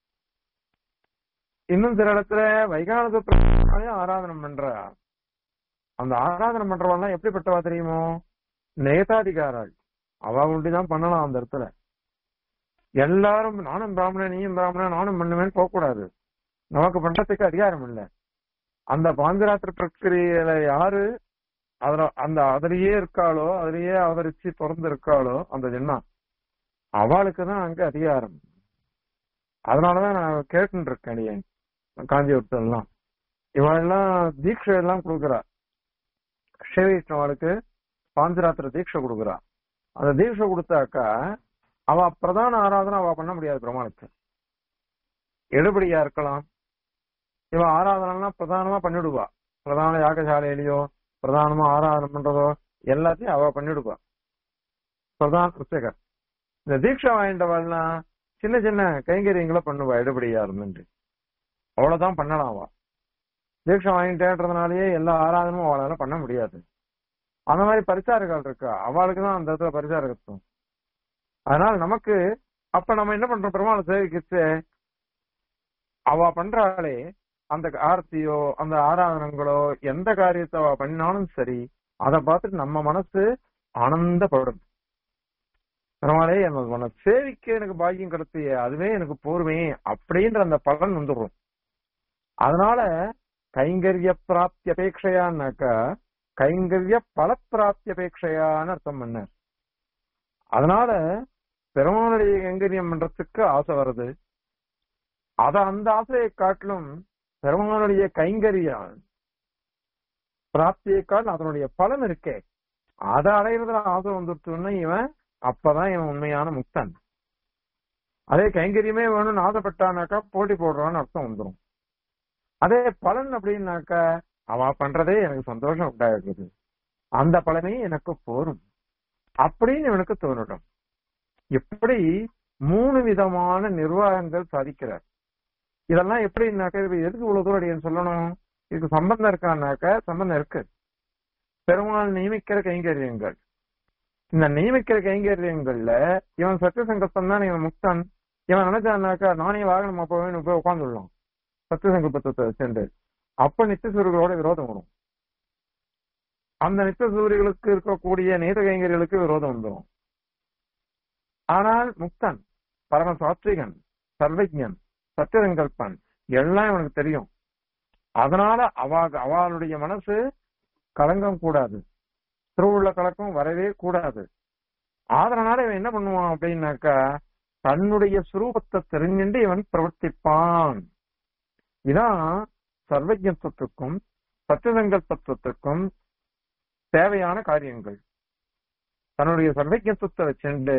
இன்னும் சில இடத்துல வைகானச பிரக்கிரியினாலையும் ஆராதனம் பண்றா அந்த ஆராதனம் பண்றவெல்லாம் எப்படிப்பட்டவா தெரியுமோ நேதாதிகாராள் அவ ஒண்டிதான் பண்ணலாம் அந்த இடத்துல எல்லாரும் நானும் பிராமணன் நீயும் பிராமணன் நானும் பண்ணுவேன்னு போக கூடாது நமக்கு பண்றதுக்கு அதிகாரம் இல்ல அந்த பாஞ்சராத்திர பிரக்கிரியில யாரு அதுல அந்த அதுலயே இருக்காளோ அதுலயே அவதரிச்சு பிறந்து இருக்காளோ அந்த ஜென்மா அவளுக்கு தான் அங்க அதிகாரம் அதனாலதான் நான் கேட்டுன்னு இருக்கேன் ஏன் காஞ்சிபுரத்துல எல்லாம் இவெல்லாம் தீட்சை எல்லாம் கொடுக்குறா ஸ்ரீவைஷ்ணவாளுக்கு பாஞ்சராத்திர தீட்சை கொடுக்குறா அந்த தீட்சை கொடுத்தாக்கா அவ பிரதான ஆராதனை அவ பண்ண முடியாது பிரமாணத்தை எடுபடியா இருக்கலாம் இவ ஆராதனைலாம் பிரதானமா பண்ணிடுவா பிரதான யாகசாலையிலயோ பிரதானமா ஆராதனை பண்றதோ எல்லாத்தையும் அவ பண்ணிடுவா பிரதான புஸ்தகர் இந்த தீட்சை வாங்கிட்டவாள்லாம் சின்ன சின்ன கைங்கரியங்களை பண்ணுவா எடுபடியா இருந்துட்டு அவ்வளவுதான் பண்ணலாம் அவ தீட்சை வாங்கிட்டேன்றதுனாலயே எல்லா ஆராதனமும் அவளால பண்ண முடியாது அந்த மாதிரி பரிசாரர்கள் இருக்கா அவளுக்கு தான் அந்த இடத்துல பரிசாரகத்துவம் அதனால நமக்கு அப்ப நம்ம என்ன பண்றோம் பெருமாள் சேவிக்கிச்சு அவ பண்றாளே அந்த ஆர்த்தியோ அந்த ஆராதனங்களோ எந்த காரியத்தை அவ பண்ணாலும் சரி அதை பார்த்துட்டு நம்ம மனசு ஆனந்தப்படும் பெருமாளே எனக்கு உன்னை சேவிக்க எனக்கு பாக்கியம் கிடைச்சிய அதுவே எனக்கு போருமே அப்படின்ற அந்த பலன் வந்துடும் அதனால கைங்கரிய பிராப்தி அபேட்சையான்னாக்கா கைங்கரிய பலப்பிராப்தி அபேட்சையான்னு அர்த்தம் பண்ண அதனால பெருமானுடைய கைங்கரியம் பண்றதுக்கு ஆசை வருது அத அந்த ஆசையை காட்டிலும் பெருமானுடைய கைங்கரியம் பிராப்தியை காட்டிலும் அதனுடைய பலன் இருக்கே அதை அடையிறதுல ஆசை வந்துருச்சுன்னா இவன் அப்பதான் இவன் உண்மையான முக்தன் அதே கைங்கரியமே வேணும்னு ஆசைப்பட்டானாக்கா போட்டி போடுறான்னு அர்த்தம் வந்துடும் அதே பலன் அப்படின்னாக்கா அவ பண்றதே எனக்கு சந்தோஷம் உண்டாயிடுது அந்த பலனே எனக்கு போரும் அப்படின்னு இவனுக்கு தோணட்டும் எப்படி மூணு விதமான நிர்வாகங்கள் சாதிக்கிறார் இதெல்லாம் எப்படின்னாக்க இது எதுக்கு இவ்வளவு தூரம் அடியேன் சொல்லணும் இதுக்கு சம்பந்தம் இருக்கான்னாக்க சம்பந்தம் இருக்கு பெருமாள் நியமிக்கிற கைங்கரியங்கள் இந்த நியமிக்கிற கைங்கரியங்கள்ல இவன் சத்திய சங்கல்பம் தான் இவன் முக்தன் இவன் நினைச்சான்னாக்கா நானே வாகனமா போவேன்னு போய் உட்காந்துடலாம் சத்திய சங்கல்பத்தை சென்று அப்ப நித்திய சூரியர்களோட விரோதம் வரும் அந்த நித்திய சூரியர்களுக்கு இருக்கக்கூடிய நீத கைங்கர்களுக்கு விரோதம் வந்துடும் ஆனால் முக்தன் பரம சாத்விகன் சர்வஜன் சத்தியசங்கல்பன் எல்லாம் இவனுக்கு தெரியும் அதனால அவ அவளுடைய மனசு கலங்கம் கூடாது திருவுள்ள கலக்கம் வரவே கூடாது அதனால இவன் என்ன பண்ணுவான் அப்படின்னாக்கா தன்னுடைய சுரூபத்தை தெரிஞ்சுட்டு இவன் பிரவர்த்திப்பான் இதான் சர்வஜத்துவத்துக்கும் சத்தியசங்கல்பத்துவத்துக்கும் தேவையான காரியங்கள் தன்னுடைய சர்வஜத்துவத்தை வச்சுண்டு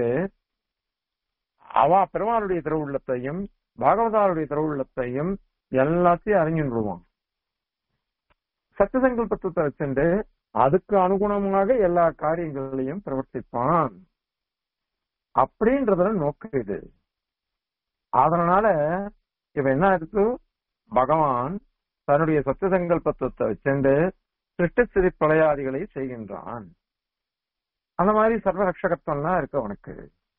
அவ பெருமாளுடைய திருவுள்ளத்தையும் பாகவதாருடைய திருவுள்ளத்தையும் எல்லாத்தையும் அறிஞ்சுடுவான் சத்தியசங்கல்பத்துவத்தை வச்சுண்டு அதுக்கு அனுகுணமாக எல்லா காரியங்களையும் பிரவர்த்திப்பான் அப்படின்றதுல நோக்கம் இது அதனால இப்ப என்ன இருக்கு பகவான் தன்னுடைய சத்தியசங்கல்பத்துவத்தை வச்சுண்டு சிருஷ்டி சிறு பிரளயாதிகளை செய்கின்றான் அந்த மாதிரி சர்வரக்ஷகத்துவம்லாம் இருக்கு அவனுக்கு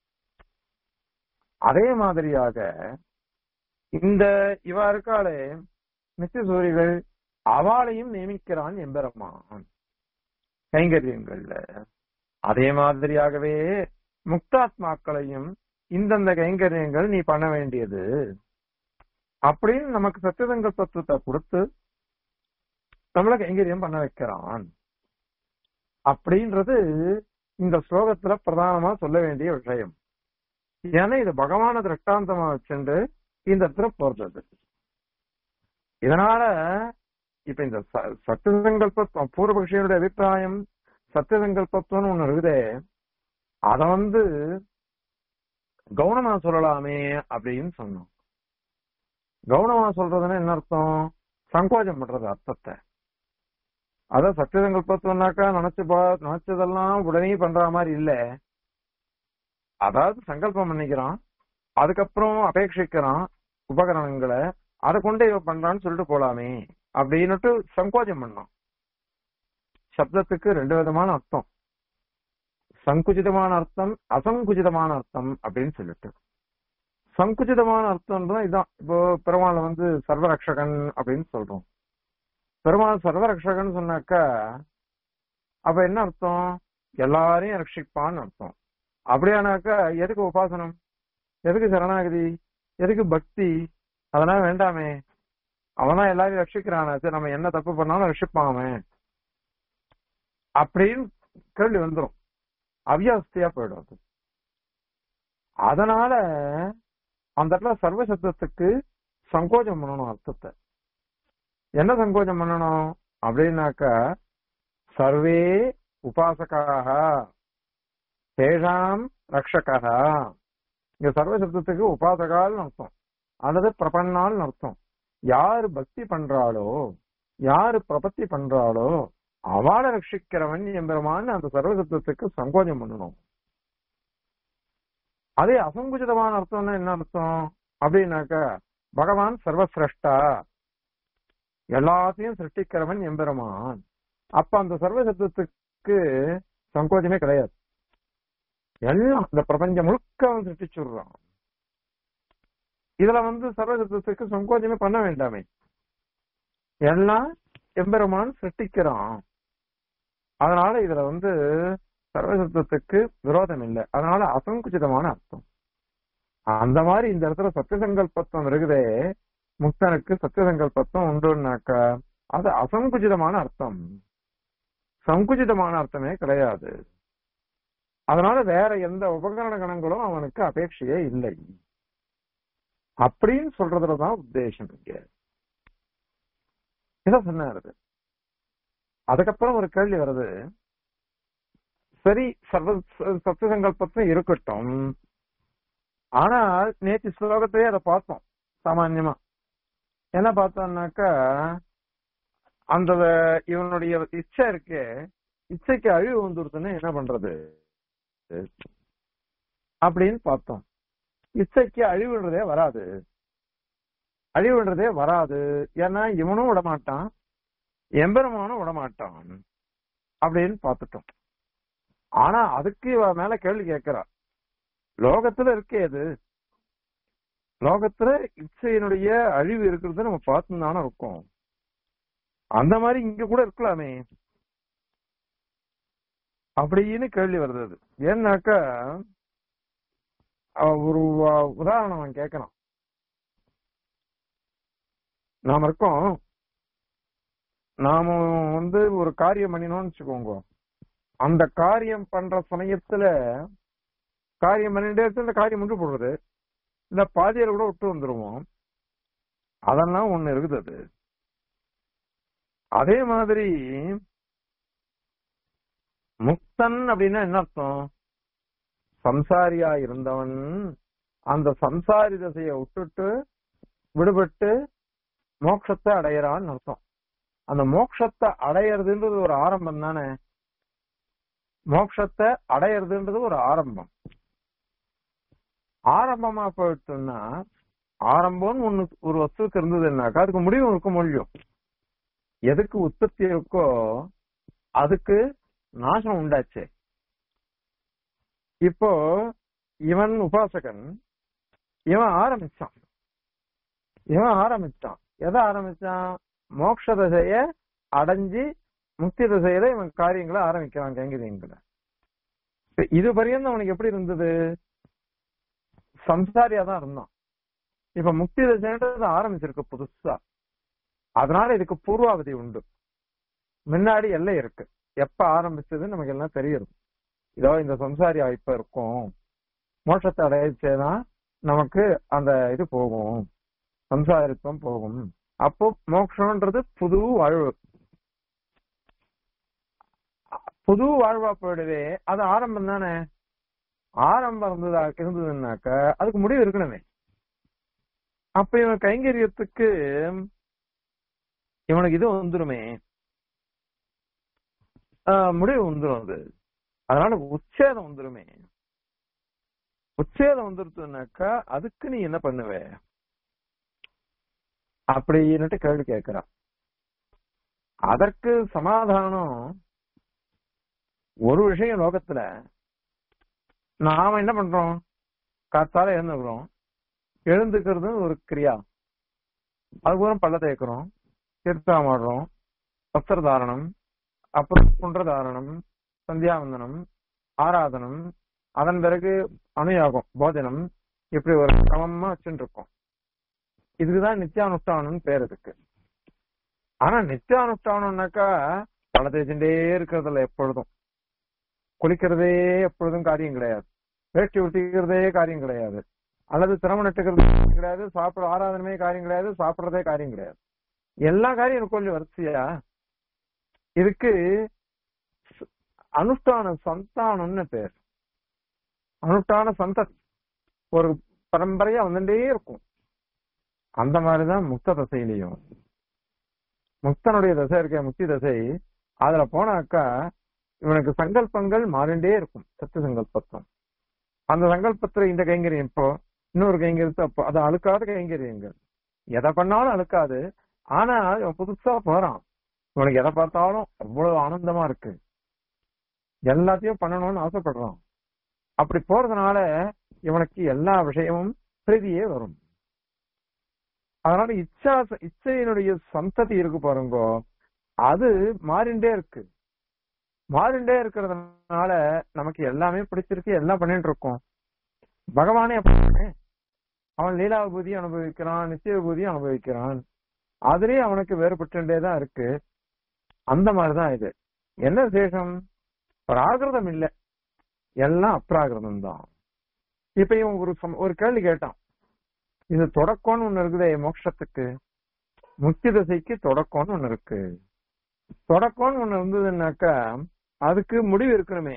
அதே மாதிரியாக இந்த இவா இருக்காளே நித்திய சூரிகள் அவளையும் நியமிக்கிறான் எம்பெருமான் கைங்கரியங்கள்ல அதே மாதிரியாகவே முக்தாத்மாக்களையும் இந்தந்த கைங்கரியங்கள் நீ பண்ண வேண்டியது அப்படின்னு நமக்கு சத்தியசங்கல்பத்துவத்தை கொடுத்து நம்மள கைங்கரியம் பண்ண வைக்கிறான் அப்படின்றது இந்த ஸ்லோகத்துல பிரதானமா சொல்ல வேண்டிய விஷயம் ஏன்னா இது பகவான திருஷ்டாந்தமா வச்சுண்டு இந்த இடத்துல போறது இதனால இப்ப இந்த சத்தியசங்கல்பம் பூர்வபக்ஷியனுடைய அபிப்பிராயம் சத்தியசங்கல்பத்துவம்னு ஒண்ணு இருக்குதே அத வந்து கவுனமா சொல்லலாமே அப்படின்னு சொன்னோம் கவுனமா சொல்றதுன்னா என்ன அர்த்தம் சங்கோஜம் பண்றது அர்த்தத்தை அத சத்தியசங்கல்பத்துவம்னாக்கா நினைச்சு பா நினைச்சதெல்லாம் உடனே பண்ற மாதிரி இல்ல அதாவது சங்கல்பம் பண்ணிக்கிறான் அதுக்கப்புறம் அபேட்சிக்கிறான் உபகரணங்களை அதை கொண்டு இவ பண்றான்னு சொல்லிட்டு போலாமே அப்படின்னுட்டு சங்கோஜம் பண்ணான் சப்தத்துக்கு ரெண்டு விதமான அர்த்தம் சங்குச்சிதமான அர்த்தம் அசங்குச்சிதமான அர்த்தம் அப்படின்னு சொல்லிட்டு சங்குச்சிதமான அர்த்தம்ன்றதான் இதான் இப்போ பெருமாள் வந்து சர்வரக்ஷகன் அப்படின்னு சொல்றோம் பெருமாள் சர்வரக்ஷகன் சொன்னாக்கா அப்ப என்ன அர்த்தம் எல்லாரையும் ரட்சிப்பான்னு அர்த்தம் அப்படியானாக்கா எதுக்கு உபாசனம் எதுக்கு சரணாகதி எதுக்கு பக்தி அதெல்லாம் வேண்டாமே அவனா எல்லாரையும் ரட்சிக்கிறானா சரி நம்ம என்ன தப்பு பண்ணாலும் ரட்சிப்பான் அவன் அப்படின்னு கேள்வி வந்துடும் அவியாஸ்தியா போயிடும் அது அதனால அந்த இடத்துல சர்வசப்தத்துக்கு சங்கோஜம் பண்ணணும் அர்த்தத்தை என்ன சங்கோஜம் பண்ணணும் அப்படின்னாக்கா சர்வே உபாசகாக தேஷாம் ரக்ஷகா இங்க சர்வசப்தத்துக்கு உபாசகால்னு அர்த்தம் அல்லது பிரபன்னால்னு அர்த்தம் யாரு பக்தி பண்றாளோ யாரு பிரபத்தி பண்றாளோ அவளை ரட்சிக்கிறவன் எம்பெருமான்னு அந்த சர்வசப்தத்துக்கு சங்கோஜம் பண்ணணும் அதே அசங்குச்சிதமான அர்த்தம்னா என்ன அர்த்தம் அப்படின்னாக்கா பகவான் சர்வசிரஷ்டா எல்லாத்தையும் சிருஷ்டிக்கிறவன் எம்பெருமான் அப்ப அந்த சர்வசப்தத்துக்கு சங்கோஜமே கிடையாது எல்லாம் இந்த பிரபஞ்சம் முழுக்க அவன் சிருஷ்டிச்சுடுறான் இதுல வந்து சர்வசப்தத்துக்கு சங்கோஜமே பண்ண வேண்டாமே எல்லாம் எம்பெருமான் சிருஷ்டிக்கிறான் அதனால இதுல வந்து சர்வசப்தத்துக்கு விரோதம் இல்லை அதனால அசங்குச்சிதமான அர்த்தம் அந்த மாதிரி இந்த இடத்துல சத்தியசங்கல்பத்துவம் இருக்குதே முக்தனுக்கு சத்தியசங்கல்பத்துவம் உண்டுனாக்கா அது அசங்குச்சிதமான அர்த்தம் சங்குச்சிதமான அர்த்தமே கிடையாது அதனால வேற எந்த உபகரண கணங்களும் அவனுக்கு அபேட்சையே இல்லை அப்படின்னு சொல்றதுலதான் உத்தேசம் இங்க இத சொன்னாரு அதுக்கப்புறம் ஒரு கேள்வி வருது சரி சர்வ சத்திய சங்கல்பத்தும் இருக்கட்டும் ஆனால் நேற்று ஸ்லோகத்திலே அதை பார்த்தோம் சாமான்யமா என்ன பார்த்தோம்னாக்கா அந்த இவனுடைய இச்சை இருக்கு இச்சைக்கு அழிவு வந்துருதுன்னு என்ன பண்றது அப்படின்னு பார்த்தோம் இச்சைக்கு அழிவுன்றதே வராது அழிவுன்றதே வராது ஏன்னா இவனும் விடமாட்டான் எம்பெருமானும் விடமாட்டான் அப்படின்னு பார்த்துட்டோம் ஆனா அதுக்கு இவ மேல கேள்வி கேட்கிறா லோகத்துல இருக்கே அது லோகத்துல இச்சையினுடைய அழிவு இருக்கிறத நம்ம பார்த்து தானே இருக்கோம் அந்த மாதிரி இங்க கூட இருக்கலாமே அப்படின்னு கேள்வி வருது அது ஏன்னாக்கா அவன் ஒரு வ- உதாரணம் அவன் கேட்கறான் நாம இருக்கோம் நாம வந்து ஒரு காரியம் பண்ணினோம்னு வச்சுக்கோங்க அந்த காரியம் பண்ற சமயத்துல காரியம் பண்ணிட்டே இருக்கு இந்த காரியம் முடிஞ்சு போடுறது இல்ல பாதியில கூட விட்டு வந்துருவோம் அதெல்லாம் ஒண்ணு இருக்குது அது அதே மாதிரி முக்தன் அப்படின்னா என்ன அர்த்தம் சம்சாரியா இருந்தவன் அந்த சம்சாரி தசையை விட்டுட்டு விடுபட்டு மோட்சத்தை அடையறான்னு அர்த்தம் அந்த மோட்சத்தை அடையறதுன்றது ஒரு ஆரம்பம் தானே மோட்சத்தை அடையறதுன்றது ஒரு ஆரம்பம் ஆரம்பமா போயிட்டுன்னா ஆரம்பம்னு ஒண்ணு ஒரு வஸ்துக்கு இருந்ததுன்னாக்கா அதுக்கு முடிவு இருக்க முடியும் எதுக்கு உற்பத்தி இருக்கோ அதுக்கு நாசம் உண்டாச்சே இப்போ இவன் உபாசகன் இவன் ஆரம்பிச்சான் இவன் ஆரம்பிச்சான் எதை ஆரம்பிச்சான் மோட்ச தசைய அடைஞ்சு முக்தி தசையில இவன் காரியங்களை ஆரம்பிக்கிறான் கைங்கரியங்களை இப்ப இது பரியந்தம் அவனுக்கு எப்படி இருந்தது சம்சாரியா தான் இருந்தான் இப்ப முக்தி தசைன்றது ஆரம்பிச்சிருக்கு புதுசா அதனால இதுக்கு பூர்வாவதி உண்டு முன்னாடி எல்லை இருக்கு எப்ப ஆரம்பிச்சது நமக்கு எல்லாம் தெரியுது இதோ இந்த சம்சாரி இப்ப இருக்கும் மோட்சத்தை அடையச்சேதான் நமக்கு அந்த இது போகும் சம்சாரித்துவம் போகும் அப்போ மோட்சம்ன்றது புது வாழ்வு புது வாழ்வா போயிடுவே அது ஆரம்பம் தானே ஆரம்பம் இருந்ததா இருந்ததுன்னாக்க அதுக்கு முடிவு இருக்கணுமே அப்ப இவன் கைங்கரியத்துக்கு இவனுக்கு இது வந்துருமே ஆஹ் முடிவு வந்துரும் அது அதனால உச்சேதம் வந்துருமே உச்சேதம் வந்துருச்சுனாக்கா அதுக்கு நீ என்ன பண்ணுவ அப்படின்னுட்டு கேள்வி கேட்கிறான் அதற்கு சமாதானம் ஒரு விஷயம் லோகத்துல நாம என்ன பண்றோம் காத்தால எழுந்துக்கிறோம் எழுந்துக்கிறது ஒரு கிரியா அதுக்கப்புறம் பள்ள தேய்க்கிறோம் தீர்த்தாமாடுறோம் வஸ்திர தாரணம் அப்புறம் குன்ற தாரணம் சந்தியாவந்தனம் ஆராதனம் அதன் பிறகு அனுயாகம் போஜனம் இப்படி ஒரு கிரமமா வச்சுட்டு இருக்கோம் இதுக்குதான் நித்தியானுஷ்டானம்னு பேர் இருக்கு ஆனா நித்தியானுஷ்டானம்னாக்கா பல தேய்ச்சுட்டே இருக்கிறதுல எப்பொழுதும் குளிக்கிறதே எப்பொழுதும் காரியம் கிடையாது வேஷ்டி உடுத்திக்கிறதே காரியம் கிடையாது அல்லது திறமை நட்டுக்கிறது கிடையாது சாப்பிட ஆராதனமே காரியம் கிடையாது சாப்பிடுறதே காரியம் கிடையாது எல்லா காரியம் இருக்கும் கொஞ்சம் வரிசையா இதுக்கு அனுஷ்டான சந்தானம்னு பேர் அனுஷ்டான சந்ததி ஒரு பரம்பரையா வந்துட்டே இருக்கும் அந்த மாதிரிதான் முக்த தசையிலையும் முக்தனுடைய தசை இருக்க முக்தி தசை அதுல போனாக்கா இவனுக்கு சங்கல்பங்கள் மாறிண்டே இருக்கும் சத்து சங்கல்பத்தம் அந்த சங்கல்பத்துல இந்த கைங்கரியம் இப்போ இன்னொரு கைங்கரியத்தை அப்போ அது அழுக்காத கைங்கரியங்கள் எதை பண்ணாலும் அழுக்காது ஆனா இவன் புதுசா போறான் இவனுக்கு எதை பார்த்தாலும் அவ்வளவு ஆனந்தமா இருக்கு எல்லாத்தையும் பண்ணணும்னு ஆசைப்படுறான் அப்படி போறதுனால இவனுக்கு எல்லா விஷயமும் பிரீதியே வரும் அதனால இச்சா இச்சையினுடைய சந்ததி இருக்கு பாருங்கோ அது மாறிண்டே இருக்கு மாறிண்டே இருக்கிறதுனால நமக்கு எல்லாமே பிடிச்சிருக்கு எல்லாம் பண்ணிட்டு இருக்கோம் பகவானே அப்படி அவன் லீலா விபூதி அனுபவிக்கிறான் நிச்சய விபூதி அனுபவிக்கிறான் அதுலயே அவனுக்கு வேறுபட்டுட்டே தான் இருக்கு அந்த மாதிரிதான் இது என்ன விசேஷம் பிராகிருதம் இல்ல எல்லாம் அப்ராகிருதம் தான் இப்ப இவன் ஒரு சம்- ஒரு கேள்வி கேட்டான் இது தொடக்கம்னு ஒண்ணு இருக்குதே மோட்சத்துக்கு முக்தி திசைக்கு தொடக்கம்னு ஒண்ணு இருக்கு தொடக்கம்னு ஒண்ணு இருந்ததுன்னாக்கா அதுக்கு முடிவு இருக்கணுமே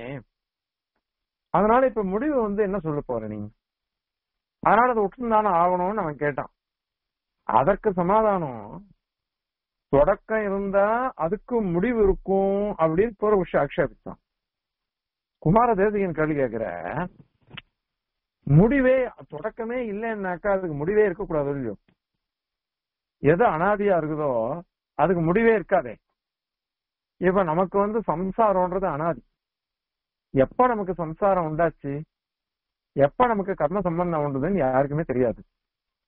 அதனால இப்ப முடிவு வந்து என்ன சொல்ல போற நீ அதனால அதை விட்டுருந்தானே ஆகணும்னு அவன் கேட்டான் அதற்கு சமாதானம் தொடக்கம் இருந்தா அதுக்கு முடிவு இருக்கும் அப்படின்னு போற விஷயம் ஆக்ஷேபிச்சான் குமார தேசிகன் கேள்வி கேக்குற முடிவே தொடக்கமே இல்லைன்னாக்கா அதுக்கு முடிவே இருக்கக்கூடாது இல்லையோ எது அனாதியா இருக்குதோ அதுக்கு முடிவே இருக்காதே இப்ப நமக்கு வந்து சம்சாரம்ன்றது அனாதி எப்ப நமக்கு சம்சாரம் உண்டாச்சு எப்ப நமக்கு கர்ம சம்பந்தம் உண்டுதுன்னு யாருக்குமே தெரியாது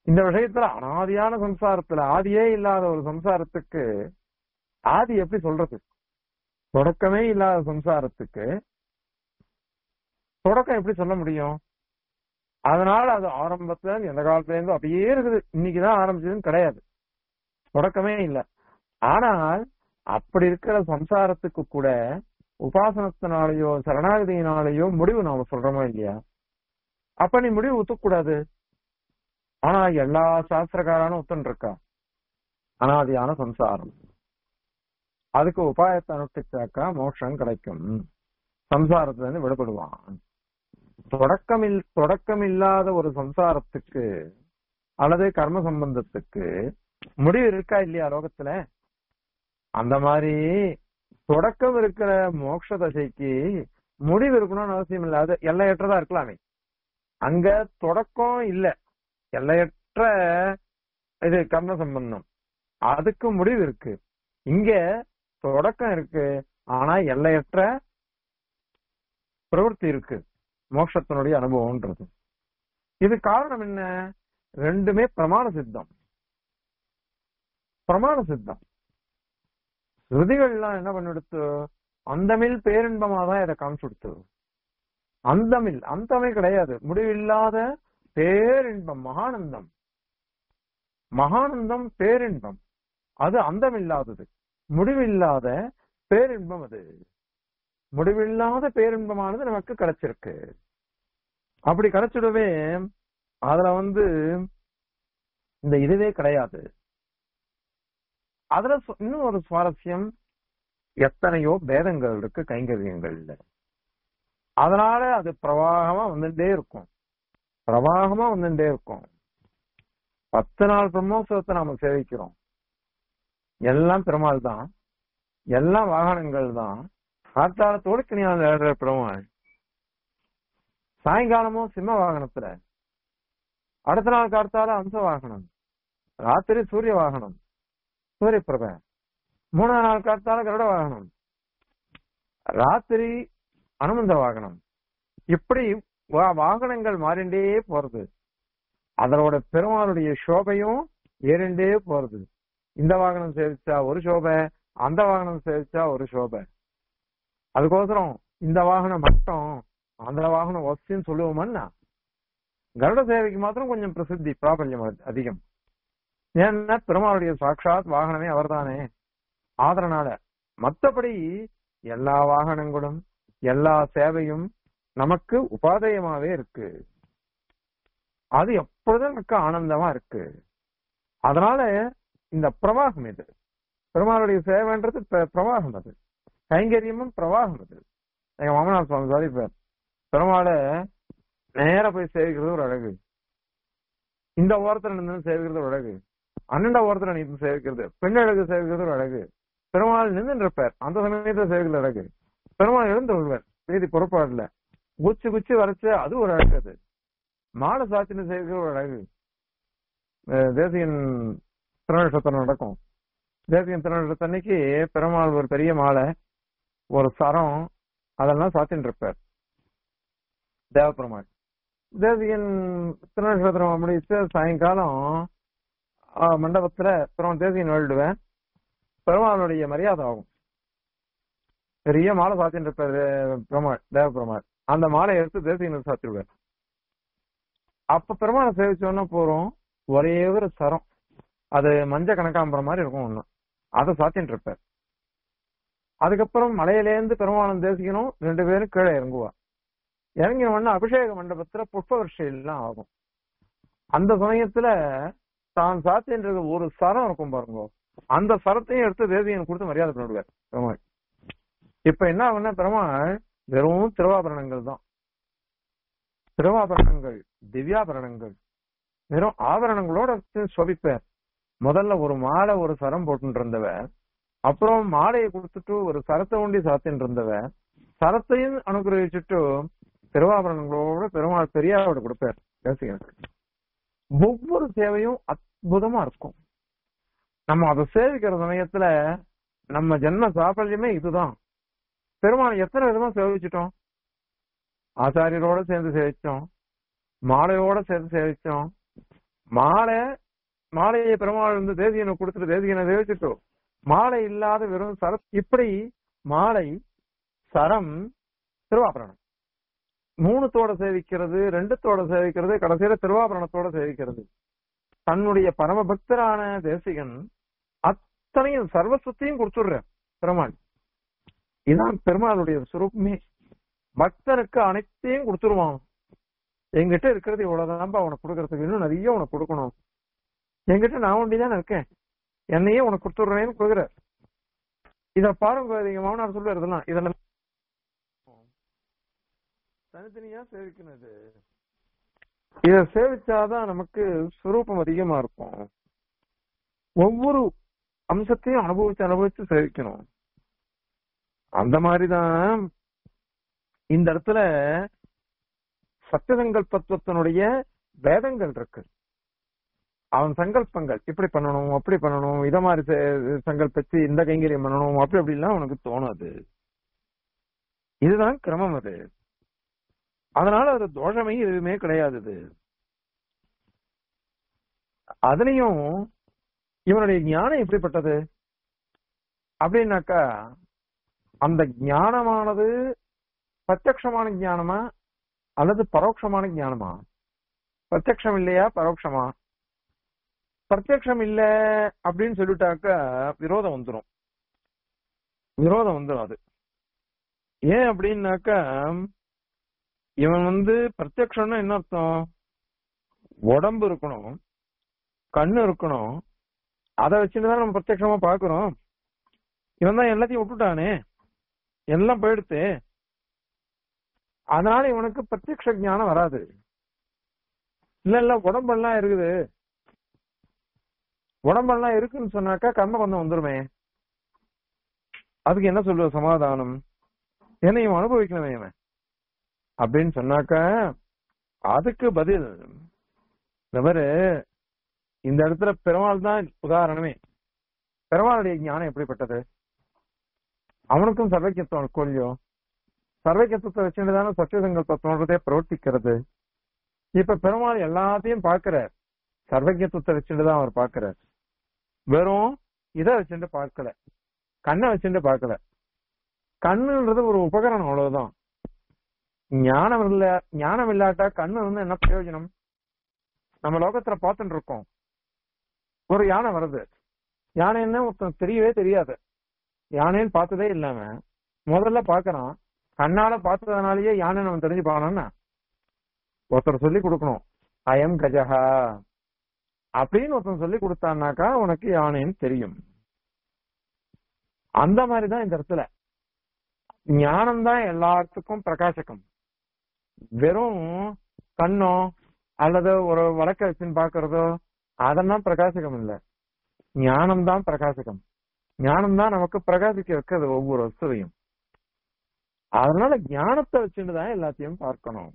இந்த விஷயத்துல அனாதியான சம்சாரத்துல ஆதியே இல்லாத ஒரு சம்சாரத்துக்கு ஆதி எப்படி சொல்றது தொடக்கமே இல்லாத சம்சாரத்துக்கு தொடக்கம் எப்படி சொல்ல முடியும் அதனால அது ஆரம்பத்துல இருந்து எந்த காலத்துல இருந்து அப்படியே இருக்குது இன்னைக்குதான் ஆரம்பிச்சதுன்னு கிடையாது தொடக்கமே இல்லை ஆனால் அப்படி இருக்கிற சம்சாரத்துக்கு கூட உபாசனத்தினாலேயோ சரணாகதியினாலேயோ முடிவு நாம சொல்றோமோ இல்லையா அப்ப நீ முடிவு ஒத்துக்கூடாது ஆனா எல்லா சாஸ்திரக்காரானும் ஒத்துன்னு இருக்கா அனாதியான சம்சாரம் அதுக்கு உபாயத்தை அனுஷ்டிச்சாக்கா மோட்சம் கிடைக்கும் சம்சாரத்துல இருந்து விடுபடுவான் தொடக்கம் இல் தொடக்கம் இல்லாத ஒரு சம்சாரத்துக்கு அல்லது கர்ம சம்பந்தத்துக்கு முடிவு இருக்கா இல்லையா லோகத்துல அந்த மாதிரி தொடக்கம் இருக்கிற மோட்ச தசைக்கு முடிவு இருக்கணும்னு அவசியம் இல்லை அது எல்லையற்றதா இருக்கலாமே அங்க தொடக்கம் இல்ல எல்லையற்ற இது கர்ம சம்பந்தம் அதுக்கு முடிவு இருக்கு இங்க தொடக்கம் இருக்கு ஆனா எல்லையற்ற பிரவൃத்தி இருக்கு மோட்சத்தினுடைய அனுபவம்ன்றது இது காரணம் என்ன ரெண்டுமே பிரமாண சித்தம் பிரமாண சித்தம் ஸ்ருதிகள்லாம் என்ன பண்ணிடுத்து அந்தமில் பேரின்பமா தான் இதை காமிச்சுடுத்து அந்தமில் அந்தமே கிடையாது முடிவில்லாத பேரின்பம் மகானந்தம் மகானந்தம் பேரின்பம் அது அந்தமில்லாதது முடிவில்லாத பேரின்பம் அது முடிவில்லாத பேரின்பமானது நமக்கு கிடைச்சிருக்கு அப்படி கிடைச்சிடவே அதுல வந்து இந்த இதுவே கிடையாது அதுல சு- இன்னும் ஒரு சுவாரஸ்யம் எத்தனையோ பேதங்கள் இருக்கு கைங்கரியங்கள்ல அதனால அது பிரவாகமா வந்துட்டே இருக்கும் பிரவாகமா வந்துட்டே இருக்கும் பத்து நாள் பிரம்மோத்சவத்தை நாம சேவிக்கிறோம் எல்லாம் பெருமாள் தான் எல்லாம் வாகனங்கள் தான் காத்தாலத்தோடு கிணியால் ஏறுற பெருமாள் சாயங்காலமும் சிம்ம வாகனத்துல அடுத்த நாள் காத்தால அம்ச வாகனம் ராத்திரி சூரிய வாகனம் சூரிய பிரப மூணாம் நாள் காத்தால கருட வாகனம் ராத்திரி அனுமந்த வாகனம் இப்படி வா- வாகனங்கள் மாறிண்டே போறது அதனோட பெருமாளுடைய சோபையும் ஏறிண்டே போறது இந்த வாகனம் சேவிச்சா ஒரு சோபை அந்த வாகனம் சேவிச்சா ஒரு சோபை அதுக்கோசரம் இந்த வாகனம் மட்டும் அந்த வாகனம் வசதின்னு சொல்லுவோமன்னா கருட சேவைக்கு மாத்திரம் கொஞ்சம் பிரசித்தி பிராபல்யம் அது- அதிகம் ஏன்னா பெருமாளுடைய சாட்சாத் வாகனமே அவர்தானே ஆதரனால மத்தபடி எல்லா வாகனங்களும் எல்லா சேவையும் நமக்கு உபாதயமாவே இருக்கு அது எப்பொழுதும் நமக்கு ஆனந்தமா இருக்கு அதனால இந்த பிரவாகம் இது பெருமாளுடைய சேவைன்றது பிர- பிரவாகம் அது கைங்கரியமும் பிரவாகம் அது எங்க மாமனார் சுவாமி சாதிப்பார் பெருமாளை நேரா போய் சேவிக்கிறது ஒரு அழகு இந்த ஓரத்துல நின்று சேவிக்கிறது ஒரு அழகு அண்ணண்ட ஓரத்துல நின்று சேவிக்கிறது பெண் அழகு சேவிக்கிறது ஒரு அழகு பெருமாள் நின்று இருப்பார் அந்த சமயத்துல சேவிக்கிறது அழகு பெருமாள் எழுந்து கொள்வார் செய்தி புறப்பாடுல குச்சி குச்சி வரைச்சு அது ஒரு அழகு அது மாலை சாத்தின்னு சேவிக்கிற ஒரு அழகு அஹ் தேசியன் திருநட்சத்திரம் நடக்கும் தேசியன் திருநட்சத்திரன்னைக்கு பெருமாள் ஒரு பெரிய மாலை ஒரு சரம் அதெல்லாம் சாத்தின்னு இருப்பார் தேவப்பெருமாள் தேசியன் திருநட்சத்திரம் முடிச்சு சாயங்காலம் ஆஹ், மண்டபத்துல பெருமாள் தேசியன் எழுதுவேன் பெருமாளுடைய மரியாதை ஆகும் பெரிய மாலை சாத்தின்னு இருப்பார் பெருமாள் தேவப்பெருமாள் அந்த மாலையை எடுத்து தேசியனுக்கு சாத்திடுவார் அப்ப பெருமாளை சேவிச்சோன்னா போறோம் ஒரே ஒரு சரம் அது மஞ்ச கணக்காம்பரம் மாதிரி இருக்கும் ஒண்ணு அதை சாத்தின்னு இருப்பார் அதுக்கப்புறம் மலையிலேருந்து பெருமாளம் தேசிக்கணும் ரெண்டு பேரும் கீழே இறங்குவா இறங்கின உடனே அபிஷேக மண்டபத்துல புஷ்ப வருஷம் ஆகும் அந்த சமயத்துல தான் சாத்தின்றது ஒரு சரம் இருக்கும் பாருங்க அந்த சரத்தையும் எடுத்து தேசியன் கொடுத்து மரியாதை பண்ணிடுவார் பெருமாள் இப்ப என்ன ஆகும்னா பெருமாள் வெறும் திருவாபரணங்கள் தான் திருவாபரணங்கள் திவ்யாபரணங்கள் வெறும் ஆபரணங்களோட சோபிப்பார் முதல்ல ஒரு மாலை ஒரு சரம் போட்டு இருந்தவர் அப்புறம் மாலையை கொடுத்துட்டு ஒரு சரத்தை ஒண்டி சாத்தின்னு இருந்தவர் சரத்தையும் அனுகிரகிச்சுட்டு திருவாபரணங்களோட பெருமாள் பெரியாரோட கொடுப்பார் தேசிகனுக்கு ஒவ்வொரு சேவையும் அற்புதமா இருக்கும் நம்ம அதை சேவிக்கிற சமயத்துல நம்ம ஜென்ம சாஃபல்யமே இதுதான் பெருமாள் எத்தனை விதமா சேவிச்சிட்டோம் ஆச்சாரியரோட சேர்ந்து சேவிச்சோம் மாலையோட சேர்ந்து சேவிச்சோம் மாலை மாலையை பெருமாள் வந்து தேசியனை கொடுத்துட்டு தேசியனை தேவிச்சுட்டோம் மாலை இல்லாத வெறும் சர இப்படி மாலை சரம் திருவாபரணம் மூணுத்தோட சேவிக்கிறது ரெண்டுத்தோட சேவிக்கிறது கடைசியில திருவாபரணத்தோட சேவிக்கிறது தன்னுடைய பரமபக்தரான தேசிகன் அத்தனையும் சர்வஸ்வத்தையும் கொடுத்துடுற பெருமாள் இதான் பெருமாளுடைய சுரூபமே பக்தனுக்கு அனைத்தையும் கொடுத்துருவான் என்கிட்ட இருக்கிறது இவ்வளவுதான்பா உனக்கு கொடுக்கறதுக்கு இன்னும் நிறைய உனக்கு கொடுக்கணும் என்கிட்ட நான் ஒண்டிதான் இருக்கேன் என்னையே உனக்கு கொடுத்துடுறேன்னு கொடுக்குற இத பாருங்க எங்க மாமனார் சொல்லுவார் இதெல்லாம் இதெல்லாம் தனித்தனியா சேவிக்கணும் இது இத சேவிச்சாதான் நமக்கு சுரூபம் அதிகமா இருக்கும் ஒவ்வொரு அம்சத்தையும் அனுபவிச்சு அனுபவிச்சு சேவிக்கணும் அந்த மாதிரிதான் இந்த இடத்துல சத்தியசங்கல்பத்துவத்தினுடைய வேதங்கள் இருக்கு அவன் சங்கல்பங்கள் இப்படி பண்ணணும் அப்படி பண்ணணும் இத மாதிரி செ- சங்கல்பிச்சு இந்த கைங்கரியம் பண்ணணும் அப்படி அப்படிலாம் அவனுக்கு தோணாது இதுதான் கிரமம் அது அதனால அது தோஷமே எதுவுமே கிடையாது இது அதுலயும் இவனுடைய ஞானம் எப்படிப்பட்டது அப்படின்னாக்கா அந்த ஞானமானது பிரத்யக்ஷமான ஞானமா அல்லது பரோட்சமான ஞானமா பிரத்யக்ஷம் இல்லையா பரோட்சமா பிரத்யக்ஷம் இல்ல அப்படின்னு சொல்லிட்டாக்கா விரோதம் வந்துரும் விரோதம் வந்துரும் அது ஏன் அப்படின்னாக்கா இவன் வந்து பிரத்யக்ஷம்னா என்ன அர்த்தம் உடம்பு இருக்கணும் கண்ணு இருக்கணும் அதை வச்சுட்டு தான் நம்ம பிரத்யக்ஷமா பாக்குறோம் இவன் தான் எல்லாத்தையும் விட்டுட்டானே எல்லாம் போயிடுத்து அதனால இவனுக்கு பிரத்யக்ஷ ஞானம் வராது இல்ல இல்ல உடம்பெல்லாம் இருக்குது உடம்பெல்லாம் இருக்குன்னு சொன்னாக்கா கர்மபந்தம் வந்துருமே அதுக்கு என்ன சொல்லுவ சமாதானம் என்ன இவன் அனுபவிக்கணுமே இவன் அப்படின்னு சொன்னாக்கா அதுக்கு பதில் இவரு இந்த இடத்துல பெருமாள் தான் உதாரணமே பெருமாளுடைய ஞானம் எப்படிப்பட்டது அவனுக்கும் சர்வக்கியத்துவம் கொல்லியோ சர்வக்கியத்துவத்தை வச்சுட்டு தானே சத்தியசங்கல்பத்தோன்றதே பிரவர்த்திக்கிறது இப்ப பெருமாள் எல்லாத்தையும் பார்க்கிறார் சர்வக்கியத்துவத்தை வச்சுட்டு தான் அவர் பார்க்கிறார் வெறும் இதை வச்சுட்டு பார்க்கல கண்ணை வச்சுட்டு பார்க்கல கண்ணுன்றது ஒரு உபகரணம் அவ்வளவுதான் ஞானம் இல்ல ஞானம் இல்லாட்டா கண்ணு வந்து என்ன பிரயோஜனம் நம்ம லோகத்துல பார்த்துட்டு இருக்கோம் ஒரு யானை வருது யானை என்ன ஒருத்தன் தெரியவே தெரியாது யானைன்னு பார்த்ததே இல்லாம முதல்ல பாக்குறான் கண்ணால பார்த்ததுனாலயே யானை நம்ம தெரிஞ்சு பாக்கணும்னா ஒருத்தர் சொல்லி கொடுக்கணும் அயம் கஜஹா அப்படின்னு ஒருத்தன் சொல்லி கொடுத்தான்னாக்கா உனக்கு யானைன்னு தெரியும் அந்த மாதிரிதான் இந்த இடத்துல ஞானம் தான் எல்லாத்துக்கும் பிரகாசகம் வெறும் கண்ணோ அல்லது ஒரு வழக்க வச்சுன்னு பாக்குறதோ அதெல்லாம் பிரகாசகம் இல்ல ஞானம் தான் பிரகாசகம் ஞானம் தான் நமக்கு பிரகாசிக்க வைக்கிறது ஒவ்வொரு வஸ்துவையும் அதனால ஞானத்தை வச்சுட்டு தான் எல்லாத்தையும் பார்க்கணும்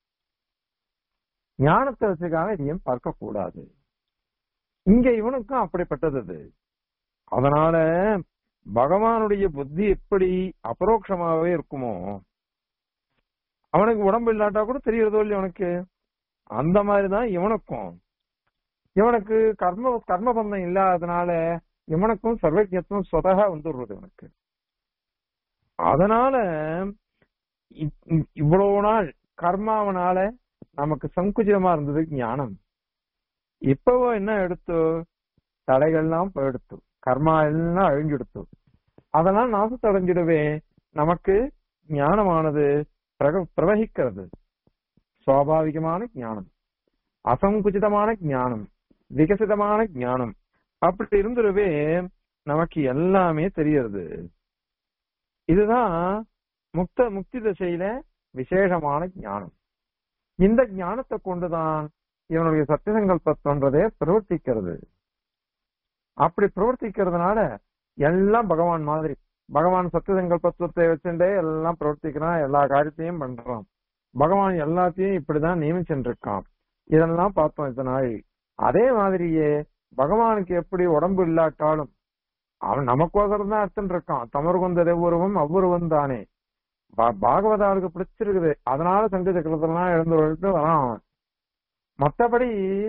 ஞானத்தை வச்சுக்காக இதையும் பார்க்க கூடாது இங்க இவனுக்கும் அப்படிப்பட்டது அது அதனால பகவானுடைய புத்தி எப்படி அபரோக்ஷமாவே இருக்குமோ அவனுக்கு உடம்பு இல்லாட்டா கூட தெரியறதோ இல்லையா அவனுக்கு அந்த மாதிரிதான் இவனுக்கும் இவனுக்கு கர்ம கர்மபந்தம் இல்லாததுனால இவனுக்கும் சர்வஜத்துவம் சொதகா வந்துடுறது இவனுக்கு அதனால இ- இ- இவ்வளவு நாள் கர்மாவனால நமக்கு சங்குச்சிதமா இருந்தது ஞானம் இப்பவோ என்ன எடுத்து தடைகள்லாம் போயிடுத்து கர்மா எல்லாம் அழிஞ்செடுத்து அதெல்லாம் நாசத்தை அடைஞ்சிடவே நமக்கு ஞானமானது பிரக- பிரவகிக்கிறது சுவாபாவிகமான ஞானம் அசங்குச்சிதமான ஞானம் விகசிதமான ஞானம் அப்படி இருந்துடவே நமக்கு எல்லாமே தெரியறது இதுதான் முக்த முக்தி திசையில விசேஷமான ஞானம் இந்த ஞானத்தை கொண்டுதான் இவனுடைய சத்தியசங்கல்பத்தோன்றதே பிரவர்த்திக்கிறது அப்படி பிரவர்த்திக்கிறதுனால எல்லாம் பகவான் மாதிரி பகவான் சத்தியசங்கல்பத்துவத்தை வச்சுட்டே எல்லாம் பிரவர்த்திக்கிறான் எல்லா காரியத்தையும் பண்றான் பகவான் எல்லாத்தையும் இப்படிதான் நியமிச்சுட்டு இருக்கான் இதெல்லாம் பார்த்தோம் இத்தனை நாள் அதே மாதிரியே பகவானுக்கு எப்படி உடம்பு இல்லாட்டாலும் அவன் நமக்கோசரம் தான் எடுத்துட்டு இருக்கான் தமர் கொண்ட எவ்வொருவம் அவ்வொருவன் தானே பா- பாகவதாருக்கு பிடிச்சிருக்குது அதனால சங்க சக்கரத்தெல்லாம் எழுந்து விட்டு வரான் அவன் மத்தபடி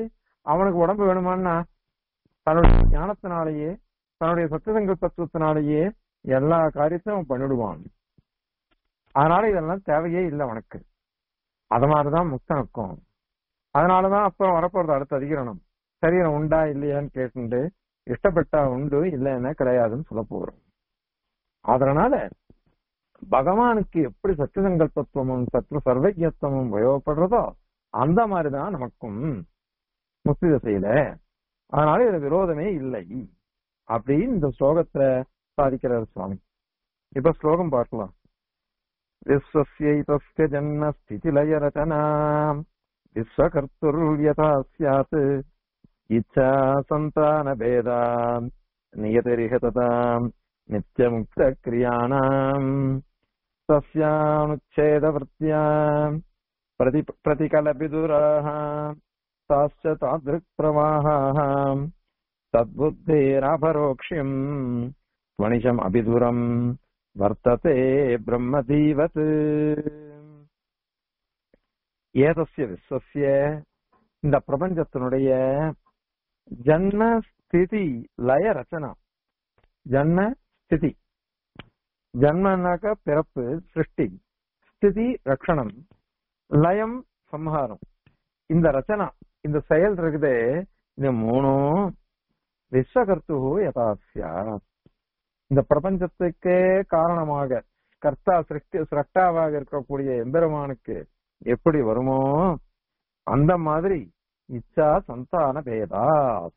அவனுக்கு உடம்பு வேணுமான்னா தன்னுடைய ஞானத்தினாலேயே தன்னுடைய சத்தியசங்க தத்துவத்தினாலேயே எல்லா காரியத்தையும் அவன் பண்ணிடுவான் அதனால இதெல்லாம் தேவையே இல்லை அவனுக்கு அது மாதிரிதான் முக்தனுக்கும் அதனாலதான் அப்புறம் வரப்போறது அடுத்த அதிகரணம் சரீரம் உண்டா இல்லையான்னு கேட்டு இஷ்டப்பட்டா உண்டு இல்லைன்னா கிடையாதுன்னு சொல்ல போறோம் அதனால பகவானுக்கு எப்படி சத்தியசங்கல்பத்துவமும் சத்ரு சர்வஜத்துவமும் உபயோகப்படுறதோ அந்த மாதிரிதான் நமக்கும் முக்தி திசையில அதனால இதுல விரோதமே இல்லை அப்படின்னு இந்த ஸ்லோகத்துல சாதிக்கிறார் சுவாமி இப்ப ஸ்லோகம் பார்க்கலாம் விஸ்வஸ்யைதஸ்ய ஜன்ம ஸ்திதிலய ரச்சனா விஸ்வகர்த்துர்யதா ஸ்யாத் இச்சா சந்தான பேதாம் நியதரிஹ ததாம் நித்தியமுக்த கிரியாணாம் तस्यानुच्छेदवृत्त्याम् प्रति प्रतिकलविदुराः ताश्च तादृक्प्रवाहाः तद्बुद्धेरापरोक्ष्यम् त्वनिशम् अभिदुरम् वर्तते ब्रह्मदीवत् ஏதஸ்ய விஸ்வசிய இந்த பிரபஞ்சத்தினுடைய ஜன்ம ஸ்திதி லய ரச்சனா ஜன்ம ஸ்திதி ஜன்மனாக்க பிறப்பு சிருஷ்டி ஸ்திதி ரக்ஷணம் லயம் சம்ஹாரம் இந்த ரச்சனா இந்த செயல் இருக்குதே இந்த மூணும் விஸ்வகர்த்து யதாசியா இந்த பிரபஞ்சத்துக்கே காரணமாக கர்த்தா சிருஷ்டி சிரஷ்டாவாக இருக்கக்கூடிய எம்பெருமானுக்கு எப்படி வருமோ அந்த மாதிரி இச்சா சந்தான பேதா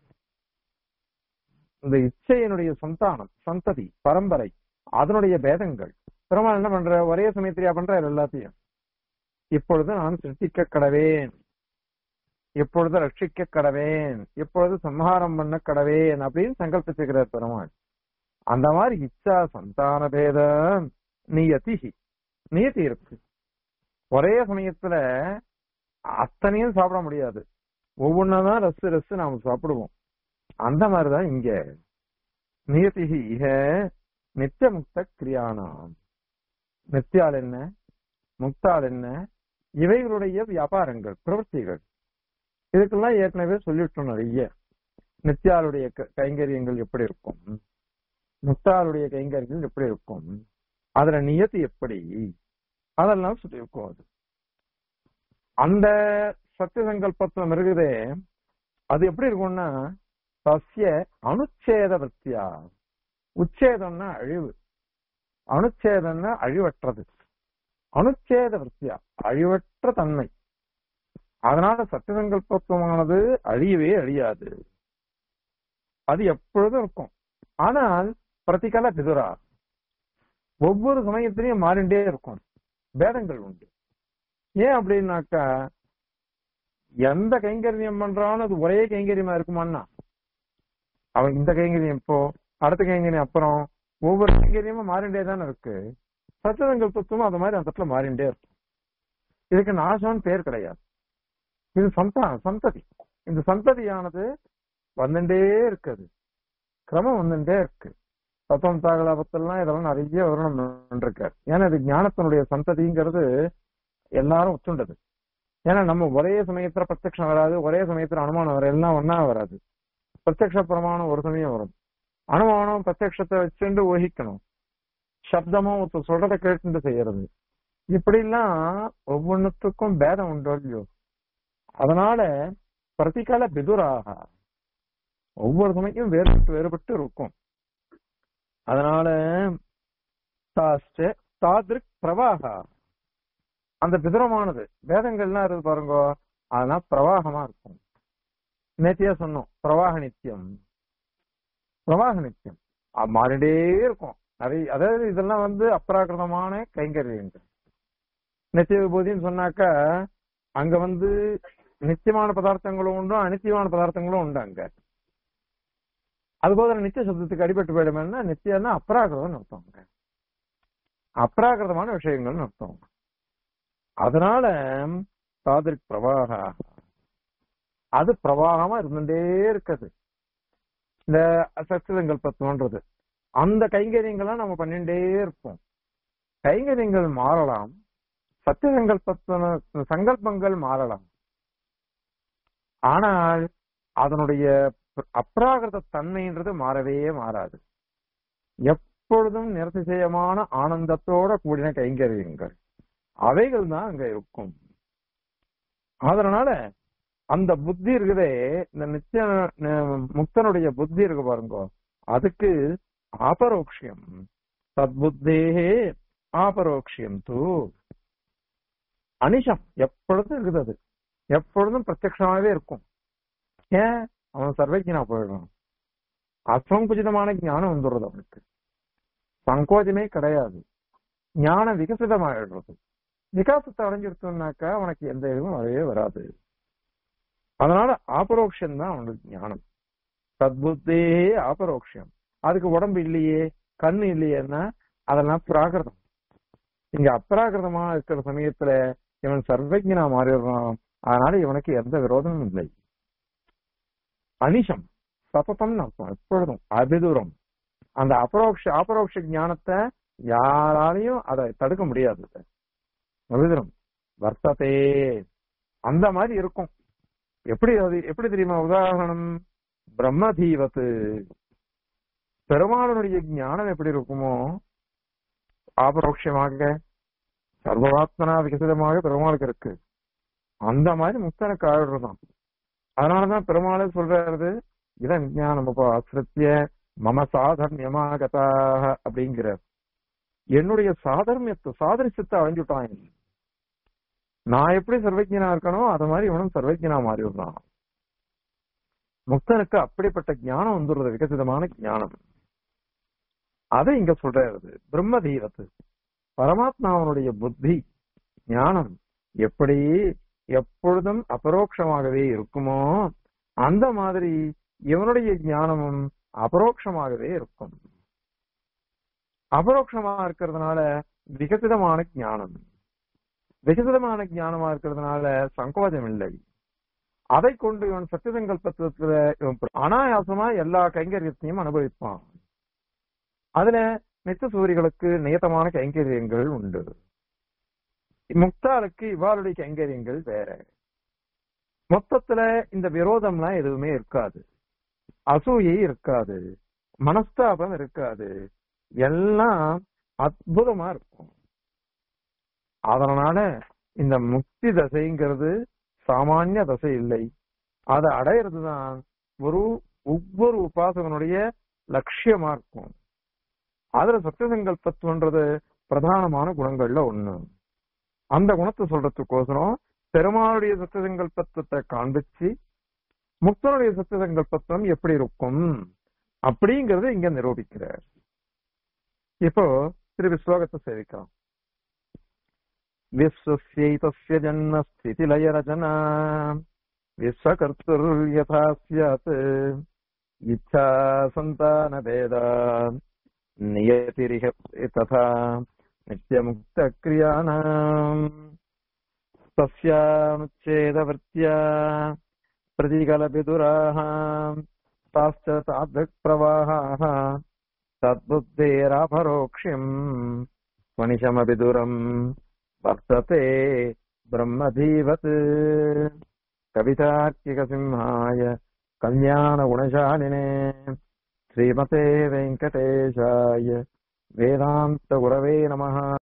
இந்த இச்சையினுடைய சந்தானம் சந்ததி பரம்பரை அதனுடைய பேதங்கள் பெருமாள் என்ன பண்ற ஒரே சமயத்திலேயா பண்ற எல்லாத்தையும் இப்பொழுது நான் சிருஷ்டிக்க கடவேன் இப்பொழுது ரட்சிக்க கடவேன் இப்பொழுது சம்ஹாரம் பண்ண கடவேன் அப்படின்னு சங்கல்பிச்சுக்கிறார் பெருமாள் அந்த மாதிரி இச்சா சந்தான பேத நியதி நியதி இருக்கு ஒரே சமயத்துல அத்தனையும் சாப்பிட முடியாது ஒவ்வொன்னதான் ரசு ரசு நாம சாப்பிடுவோம் அந்த மாதிரிதான் இங்க நியதிகி இக நித்திய முக்த கிரியானாம் நித்தியால் என்ன முக்தால் என்ன இவைகளுடைய வியாபாரங்கள் பிரவൃத்திகள் இதுக்கெல்லாம் ஏற்கனவே சொல்லிட்டோம் நிறைய நித்தியாளுடைய க- கைங்கரியங்கள் எப்படி இருக்கும் முக்தாளுடைய கைங்கரியங்கள் எப்படி இருக்கும் அதுல நியதி எப்படி அதெல்லாம் சொல்லியிருக்கோம் அது அந்த சத்திய சங்கல்பத்துவம் இருக்குதே அது எப்படி இருக்கும்னா சசிய அனுச்சேத விற்த்தியா உச்சேதம்னா அழிவு அனுச்சேதம்னா அழிவற்றது அனுச்சேத விற்த்தியா அழிவற்ற தன்மை அதனால சத்தியசங்கல்பத்துவமானது அழியவே அழியாது அது எப்பொழுதும் இருக்கும் ஆனால் பிரதிகல பிதுரா ஒவ்வொரு சமயத்திலையும் மாறிண்டே இருக்கும் பேதங்கள் உண்டு ஏன் அப்படின்னாக்கா எந்த கைங்கரியம் பண்றான்னு அது ஒரே கைங்கரியமா இருக்குமான்னா அவன் இந்த கைங்கரியம் இப்போ அடுத்த கைங்கரியம் அப்புறம் ஒவ்வொரு கைங்கரியமும் மாறிண்டே தானே இருக்கு சத்தியசங்கல்பத்துவம் அந்த மாதிரி அந்த இடத்துல மாறிண்டே இருக்கும் இதுக்கு நாசம்னு பேர் கிடையாது இது சந்தானம் சந்ததி இந்த சந்ததியானது வந்துட்டே இருக்குது கிரமம் வந்துட்டே இருக்கு தத்துவம் தாகலாபத்தெல்லாம் இதெல்லாம் நிறைய வருணம் பண்ணிருக்காரு ஏன்னா இது ஞானத்தினுடைய சந்ததிங்கிறது எல்லாரும் ஒத்துண்டது ஏன்னா நம்ம ஒரே சமயத்துல பிரத்யக்ஷம் வராது ஒரே சமயத்துல அனுமானம் வர எல்லாம் ஒன்னா வராது பிரத்யக்ஷ பிரமாணம் ஒரு சமயம் வரும் அனுமானம் பிரத்யக்ஷத்தை வச்சுட்டு ஊகிக்கணும் சப்தமும் ஒருத்தர் சொல்றதை கேட்டு செய்யறது இப்படி எல்லாம் ஒவ்வொன்றுத்துக்கும் பேதம் உண்டோ இல்லையோ அதனால பிரதிகால பிதுராக ஒவ்வொரு சமயம் வேறுபட்டு வேறுபட்டு இருக்கும் அதனால தாஸ்ட தாதிருக் பிரவாகா அந்த பிதுரமானது வேதங்கள்லாம் இருக்கு பாருங்க அதெல்லாம் பிரவாகமா இருக்கும் நேத்தியா சொன்னோம் பிரவாக நித்தியம் பிரவாக நித்தியம் அது மாறிட்டே இருக்கும் நிறைய அதாவது இதெல்லாம் வந்து அப்ராகிருதமான கைங்கரியங்கள் நித்திய விபூதின்னு சொன்னாக்கா அங்க வந்து நித்தியமான பதார்த்தங்களும் உண்டு அனித்தியமான பதார்த்தங்களும் உண்டு அங்க அதுபோல நித்திய சப்தத்துக்கு அடிபட்டு போயிடுமேன்னா நித்தியம்னா அப்ராகிருதம் அர்த்தம் அங்க அப்ராகிருதமான விஷயங்கள்னு அர்த்தம் அதனால தாதிரிக் பிரவாக அது பிரவாகமா இருந்துட்டே இருக்குது இந்த சத்தியசங்கல்பத்துவன்றது அந்த கைங்கரியங்கள்லாம் நம்ம பண்ணிட்டே இருப்போம் கைங்கரியங்கள் மாறலாம் சத்தியசங்கல்பத்துவ சங்கல்பங்கள் மாறலாம் ஆனால் அதனுடைய அப்ராகிருத தன்மைன்றது மாறவே மாறாது எப்பொழுதும் நிறதிசயமான ஆனந்தத்தோட கூடின கைங்கரியங்கள் அவைகள் தான் அங்க இருக்கும் அதனால அந்த புத்தி இருக்குதே இந்த நித்திய ந- முக்தனுடைய புத்தி இருக்கு பாருங்க அதுக்கு ஆபரோக்ஷியம் சத்புத்தேகே ஆபரோக்ஷியம் தூ அனிஷம் எப்பொழுதும் இருக்குது அது எப்பொழுதும் பிரத்யட்சமாவே இருக்கும் ஏன் அவன் சர்வஜனா போயிடுவான் அசங்குஜிதமான ஞானம் வந்துடுறது அவனுக்கு சங்கோஜமே கிடையாது ஞானம் விகசிதமாயிடுறது விகாசத்தை அடைஞ்சிருத்தோம்னாக்கா அவனுக்கு எந்த இதுவும் வரவே வராது அதனால ஆபரோக்ஷம் தான் அவனுக்கு ஞானம் சத்புத்தே ஆபரோக்ஷம் அதுக்கு உடம்பு இல்லையே கண்ணு இல்லையேன்னா அதெல்லாம் பிராகிருதம் இங்க அப்ராகிருதமா இருக்கிற சமயத்துல இவன் சர்வஜனா மாறிடுறான் அதனால இவனுக்கு எந்த விரோதமும் இல்லை அனிஷம் சததம் அர்த்தம் எப்பொழுதும் அபிதூரம் அந்த அபரோக்ஷ அபரோக்ஷ ஞானத்தை யாராலையும் அதை தடுக்க முடியாது அபிதூரம் வர்த்ததே அந்த மாதிரி இருக்கும் எப்படி அது எப்படி தெரியுமா உதாரணம் பிரம்மதீவத்து பெருமாளனுடைய ஞானம் எப்படி இருக்குமோ ஆபரோக்ஷமாக சர்வாத்மனா விகசிதமாக பெருமாளுக்கு இருக்கு அந்த மாதிரி முக்தனுக்கு ஆயிடுறதான் அதனாலதான் பெருமாளே சொல்றாரு இதான் விஞ்ஞானம் ஆசிரித்திய மம சாதர்மியமாகதாக அப்படிங்கிற என்னுடைய சாதர்மியத்தை சாதரிசத்தை அடைஞ்சுட்டான் இவன். நான் எப்படி சர்வஜனா இருக்கணும் அது மாதிரி இவனும் சர்வஜனா மாறி விடுறான் முக்தனுக்கு அப்படிப்பட்ட ஞானம் வந்துடுறது விகசிதமான ஞானம் அதை இங்க சொல்றது பிரம்ம தீரத்து பரமாத்மாவனுடைய புத்தி ஞானம் எப்படி எப்பொழுதும் அபரோக்ஷமாகவே இருக்குமோ அந்த மாதிரி இவனுடைய ஞானமும் அபரோக்ஷமாகவே இருக்கும் அபரோக்ஷமா இருக்கிறதுனால விகசிதமான ஞானம் விகசிதமான ஞானமா இருக்கிறதுனால சங்கோஜம் இல்லை அதை கொண்டு இவன் சத்தியசங்கல்பத்துல இவன் அனாயாசமா எல்லா கைங்கரியத்தையும் அனுபவிப்பான் அதுல நித்த சூரிகளுக்கு நியத்தமான கைங்கரியங்கள் உண்டு முக்தாளுக்கு இவ்வாளுடைய கைங்கரியங்கள் வேற மொத்தத்துல இந்த விரோதம்லாம் எதுவுமே இருக்காது அசூயை இருக்காது மனஸ்தாபம் இருக்காது எல்லாம் அற்புதமா இருக்கும் அதனால இந்த முக்தி தசைங்கிறது சாமானிய தசை இல்லை அதை அடையிறது தான் ஒரு ஒவ்வொரு உபாசகனுடைய லட்சியமா இருக்கும் அதுல சத்தியசங்கல்பத்துவன்றது பிரதானமான குணங்கள்ல ஒண்ணு அந்த குணத்தை சொல்றதுக்கோசரம் பெருமாளுடைய சத்தியசங்கல்பத்துவத்தை காண்பிச்சு முக்தனுடைய சத்தியசங்கல்பத்துவம் எப்படி இருக்கும் அப்படிங்கறத இங்க நிரூபிக்கிறார் இப்போ திருப்பி ஸ்லோகத்தை சேவிக்கலாம் விஸ்வஸ்யைதஸ்ய ஜன்ம ஸ்திதிலய ரச்சனா விஸ்வகர்த்துர்யதா ஸ்யாத் இச்சா சந்தான பேதா நியதிரிக ததா நித்யமுக்தக்ரியாணாம் तस्यानुच्छेदवृत्त्या प्रतिकलपितुराः ताश्च तादृक्प्रवाहाः तद्बुद्धेरापरोक्ष्यम् स्वनिशमपि दूरम् वर्तते ब्रह्मधीवत् कवितार्किकसिंहाय कल्याणगुणशालिने श्रीमते वेङ्कटेशाय वेदान्तगुरवे नमः